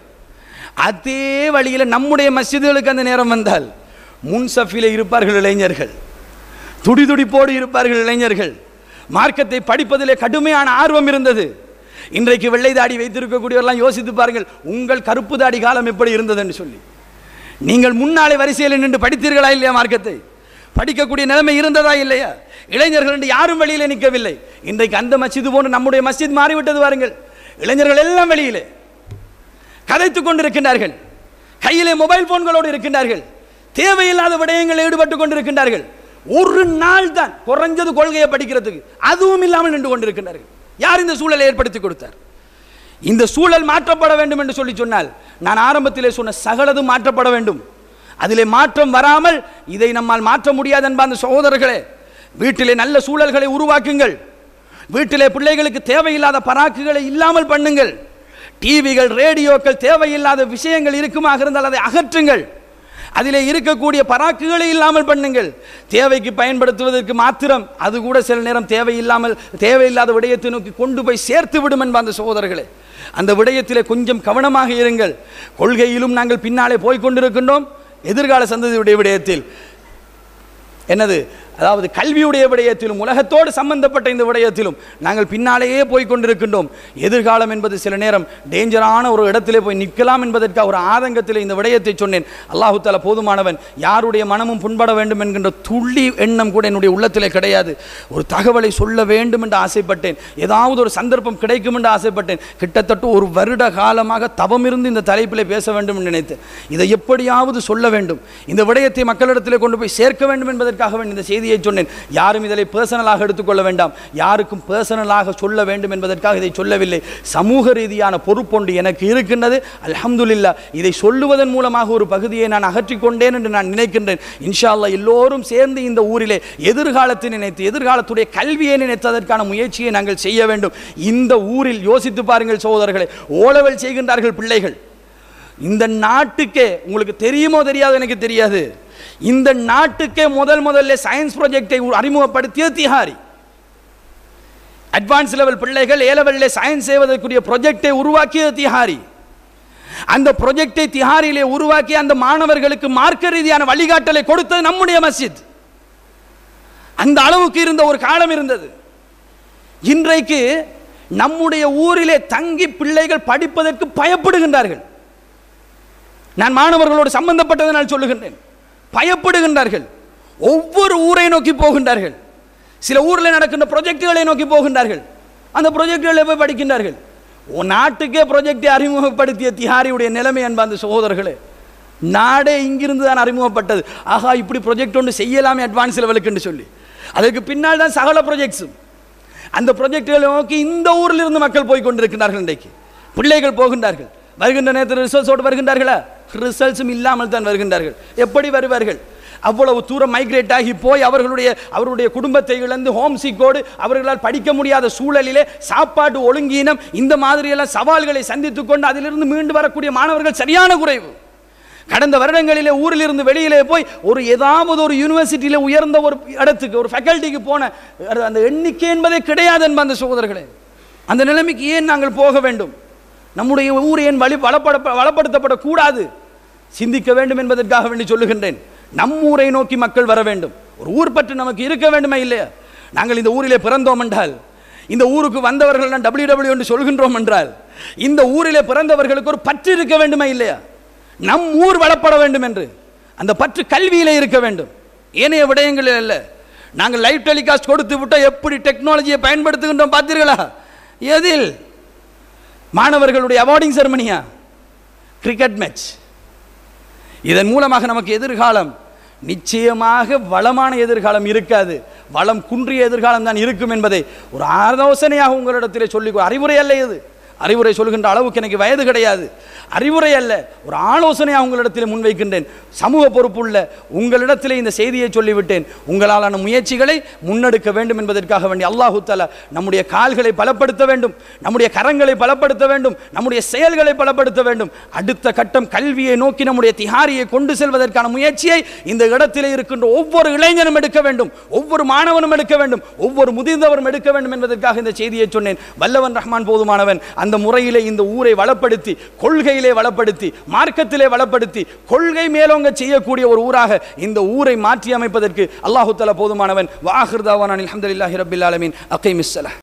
அதே வழியில் நம்முடைய மஸ்ஜிதுகளுக்கு அந்த நேரம் வந்தால் முன் சஃபிலே இருப்பார்கள் இளைஞர்கள் துடி துடிப்போடு இருப்பார்கள் இளைஞர்கள் மார்க்கத்தை படிப்பதிலே கடுமையான ஆர்வம் இருந்தது இன்றைக்கு வெள்ளை தாடி வைத்திருக்கக்கூடியவரெல்லாம் யோசித்து பாருங்கள் உங்கள் கருப்பு தாடி காலம் எப்படி இருந்ததுன்னு சொல்லி நீங்கள் முன்னாலே வரிசையில் நின்று படித்தீர்களா இல்லையா மார்க்கத்தை படிக்கக்கூடிய நிலைமை இருந்ததா இல்லையா இளைஞர்கள் என்று யாரும் வெளியிலே நிற்கவில்லை இன்றைக்கு அந்த மஸ்ஜிது போன்று நம்முடைய மஸ்ஜித் மாறிவிட்டது பாருங்கள் இளைஞர்கள் எல்லாம் வெளியிலே கதைத்துக் கொண்டிருக்கின்றார்கள் கையிலே மொபைல் போன்களோடு இருக்கின்றார்கள் தேவையில்லாத விடயங்களில் ஈடுபட்டு கொண்டிருக்கின்றார்கள் ஒரு நாள் தான் குறைஞ்சது கொள்கையை படிக்கிறதுக்கு அதுவும் இல்லாமல் நின்று கொண்டிருக்கின்றார்கள் யார் இந்த சூழலை ஏற்படுத்தி கொடுத்தார் இந்த சூழல் மாற்றப்பட வேண்டும் என்று சொல்லி சொன்னால் நான் ஆரம்பத்திலே சொன்ன சகலதும் மாற்றப்பட வேண்டும் அதிலே மாற்றம் வராமல் இதை நம்மால் மாற்ற முடியாது என்ப அந்த சகோதரர்களே வீட்டிலே நல்ல சூழல்களை உருவாக்குங்கள் வீட்டிலே பிள்ளைகளுக்கு தேவையில்லாத பராக்குகளை இல்லாமல் பண்ணுங்கள் டிவிகள் ரேடியோக்கள் தேவையில்லாத விஷயங்கள் இருக்குமாக இருந்தால் அதை அகற்றுங்கள் அதிலே இருக்கக்கூடிய பராக்குகளை இல்லாமல் பண்ணுங்கள் தேவைக்கு பயன்படுத்துவதற்கு மாத்திரம் அது கூட சில நேரம் தேவையில்லாமல் தேவையில்லாத விடயத்தை நோக்கி கொண்டு போய் சேர்த்து விடும் என்ப அந்த சகோதரர்களே அந்த விடயத்திலே கொஞ்சம் கவனமாக இருங்கள் கொள்கையிலும் நாங்கள் பின்னாலே போய்க் கொண்டிருக்கின்றோம் எதிர்கால சந்ததியுடைய விடயத்தில் என்னது அதாவது கல்வியுடைய விடயத்திலும் உலகத்தோடு சம்பந்தப்பட்ட இந்த விடயத்திலும் நாங்கள் பின்னாலேயே போய் கொண்டிருக்கின்றோம் எதிர்காலம் என்பது சில நேரம் டேஞ்சரான ஒரு இடத்திலே போய் நிற்கலாம் என்பதற்காக ஒரு ஆதங்கத்தில் இந்த விடயத்தை சொன்னேன் அல்லாஹு தாலா போதுமானவன் யாருடைய மனமும் புண்பட வேண்டும் என்கின்ற துள்ளி எண்ணம் கூட என்னுடைய உள்ளத்திலே கிடையாது ஒரு தகவலை சொல்ல வேண்டும் என்று ஆசைப்பட்டேன் ஏதாவது ஒரு சந்தர்ப்பம் கிடைக்கும் என்று ஆசைப்பட்டேன் கிட்டத்தட்ட ஒரு வருட காலமாக தவமிருந்து இந்த தலைப்பிலே பேச வேண்டும் என்று நினைத்தேன் இதை எப்படியாவது சொல்ல வேண்டும் இந்த விடயத்தை மக்களிடத்திலே கொண்டு போய் சேர்க்க வேண்டும் என்பதற்காக வேண்டி இந்த செய்தியை சொன்னேன் யாரும் இதில் பர்சனலாக எடுத்துக்கொள்ள வேண்டாம் யாருக்கும் பர்சனலாக சொல்ல வேண்டும் என்பதற்காக இதை சொல்லவில்லை சமூக ரீதியான பொறுப்பொன்று எனக்கு இருக்கின்றது அல்ஹம்துலில்லா இதை சொல்லுவதன் மூலமாக ஒரு பகுதியை நான் அகற்றிக் கொண்டேன் என்று நான் நினைக்கின்றேன் இன்ஷா அல்லாஹ் எல்லோரும் சேர்ந்து இந்த ஊரிலே எதிர்காலத்தை நினைத்து எதிர்காலத்துடைய கல்வியை நினைத்ததற்கான முயற்சியை நாங்கள் செய்ய வேண்டும் இந்த ஊரில் யோசித்து பாருங்கள் சகோதரர்களே ஓலவல் செய்கின்றார்கள் பிள்ளைகள் இந்த நாட்டுக்கே உங்களுக்கு தெரியுமோ தெரியாதோ எனக்கு தெரியாது இந்த நாட்டுக்கே முதல் முதல்ல சயின்ஸ் ப்ராஜெக்டை அறிமுகப்படுத்திய திஹாரி அட்வான்ஸ் லெவல் பிள்ளைகள் ஏ லெவலில் சயின்ஸ் செய்வதற்குரிய ப்ரொஜெக்டை உருவாக்கிய திஹாரி அந்த ப்ரொஜெக்டை திஹாரியிலே உருவாக்கி அந்த மாணவர்களுக்கு மார்க்க ரீதியான வழிகாட்டலை கொடுத்தது நம்முடைய மஸ்ஜித் அந்த அளவுக்கு இருந்த ஒரு காலம் இருந்தது இன்றைக்கு நம்முடைய ஊரிலே தங்கி பிள்ளைகள் படிப்பதற்கு பயப்படுகின்றார்கள் நான் மாணவர்களோடு சம்பந்தப்பட்டதனால் சொல்லுகின்றேன் பயப்படுகின்றார்கள் ஒவ்வொரு ஊரை நோக்கி போகின்றார்கள் சில ஊரில் நடக்கின்ற ப்ரொஜெக்டுகளை நோக்கி போகின்றார்கள் அந்த ப்ரொஜெக்டுகளை போய் படிக்கின்றார்கள் உன் நாட்டுக்கே ப்ரொஜெக்டை அறிமுகப்படுத்திய திஹாரியுடைய நிலைமை என்ப அந்த சகோதரர்களே நாடே இங்கிருந்து தான் அறிமுகப்பட்டது ஆகா இப்படி ப்ரொஜெக்ட் ஒன்று செய்யலாமே அட்வான்ஸ் லெவலுக்குன்னு சொல்லி அதற்கு பின்னால் தான் சகல ப்ரொஜெக்ட்ஸும் அந்த ப்ரொஜெக்டுகளை நோக்கி இந்த ஊரில் இருந்து மக்கள் போய் கொண்டிருக்கிறார்கள் இன்றைக்கு பிள்ளைகள் போகின்றார்கள் வருகின்ற நேரத்தில் ரிசல்ட்ஸோடு வருகின்றார்களா ரிசல்ட்ஸும் இல்லாமல் தான் வருகின்றார்கள் எப்படி வருவார்கள் அவ்வளவு தூரம் மைக்ரேட் ஆகி போய் அவர்களுடைய அவருடைய குடும்பத்தை இழந்து ஹோம் சிக்கோடு அவர்களால் படிக்க முடியாத சூழலிலே சாப்பாட்டு ஒழுங்கீனம் இந்த மாதிரியெல்லாம் சவால்களை சந்தித்துக் கொண்டு அதிலிருந்து மீண்டு வரக்கூடிய மாணவர்கள் சரியான குறைவு கடந்த வருடங்களிலே ஊரில் இருந்து வெளியிலே போய் ஒரு ஏதாவது ஒரு யூனிவர்சிட்டியில் உயர்ந்த ஒரு இடத்துக்கு ஒரு ஃபேக்கல்ட்டிக்கு போன அந்த எண்ணிக்கை என்பதே கிடையாது என்ப அந்த சகோதரர்களே அந்த நிலைமைக்கு ஏன் நாங்கள் போக வேண்டும் நம்முடைய ஊர் ஏன் வழி வளப்பட வளப்படுத்தப்படக்கூடாது சிந்திக்க வேண்டும் என்பதற்காக வேண்டி சொல்லுகின்றேன் நம் ஊரை நோக்கி மக்கள் வர வேண்டும் ஒரு ஊர் பற்று நமக்கு இருக்க வேண்டுமா இல்லையா நாங்கள் இந்த ஊரிலே பிறந்தோம் என்றால் இந்த ஊருக்கு வந்தவர்கள் நான் டபிள்யூ டபிள்யூ என்று சொல்கின்றோம் என்றால் இந்த ஊரிலே பிறந்தவர்களுக்கு ஒரு பற்று இருக்க வேண்டுமா இல்லையா நம் ஊர் வளப்பட வேண்டும் என்று அந்த பற்று கல்வியிலே இருக்க வேண்டும் ஏனைய விடயங்களில் அல்ல நாங்கள் லைவ் டெலிகாஸ்ட் கொடுத்து விட்டால் எப்படி டெக்னாலஜியை பயன்படுத்துகின்றோம் பார்த்தீர்களா எதில் மாணவர்களுடைய அவார்டிங் செரமனியா கிரிக்கெட் மேட்ச் இதன் மூலமாக நமக்கு எதிர்காலம் நிச்சயமாக வளமான எதிர்காலம் இருக்காது வளம் குன்றிய எதிர்காலம் தான் இருக்கும் என்பதை ஒரு ஆலோசனையாக உங்களிடத்திலே சொல்லி அறிவுரை அல்ல இது அறிவுரை சொல்கின்ற அளவுக்கு எனக்கு வயது கிடையாது அறிவுரை அல்ல ஒரு ஆலோசனையாக உங்களிடத்தில் முன்வைக்கின்றேன் சமூக பொறுப்புள்ள உங்களிடத்திலே இந்த செய்தியை சொல்லிவிட்டேன் உங்களாலான முயற்சிகளை முன்னெடுக்க வேண்டும் என்பதற்காக வேண்டி அல்லாஹு தஆலா நம்முடைய கால்களை பலப்படுத்த வேண்டும் நம்முடைய கரங்களை பலப்படுத்த வேண்டும் நம்முடைய செயல்களை பலப்படுத்த வேண்டும் அடுத்த கட்டம் கல்வியை நோக்கி நம்முடைய திஹாரியை கொண்டு செல்வதற்கான முயற்சியை இந்த இடத்திலே இருக்கின்ற ஒவ்வொரு இளைஞனும் எடுக்க வேண்டும் ஒவ்வொரு மாணவனும் எடுக்க வேண்டும் ஒவ்வொரு முதிர்ந்தவரும் எடுக்க வேண்டும் என்பதற்காக இந்த செய்தியை சொன்னேன் வல்லவன் ரஹ்மான் போதுமானவன் அந்த முறையிலே இந்த ஊரை வளப்படுத்தி கொள்கையிலே வளப்படுத்தி மார்க்கத்திலே வளப்படுத்தி கொள்கை மேலோங்க செய்யக்கூடிய ஒரு ஊராக இந்த ஊரை மாற்றி அமைப்பதற்கு அல்லாஹு தஆலா போதுமானவன் வாஹிர்தாவானில் அல்ஹம்துலில்லாஹி ரப்பில் ஆலமீன் அகைமிஸ்ஸலாம்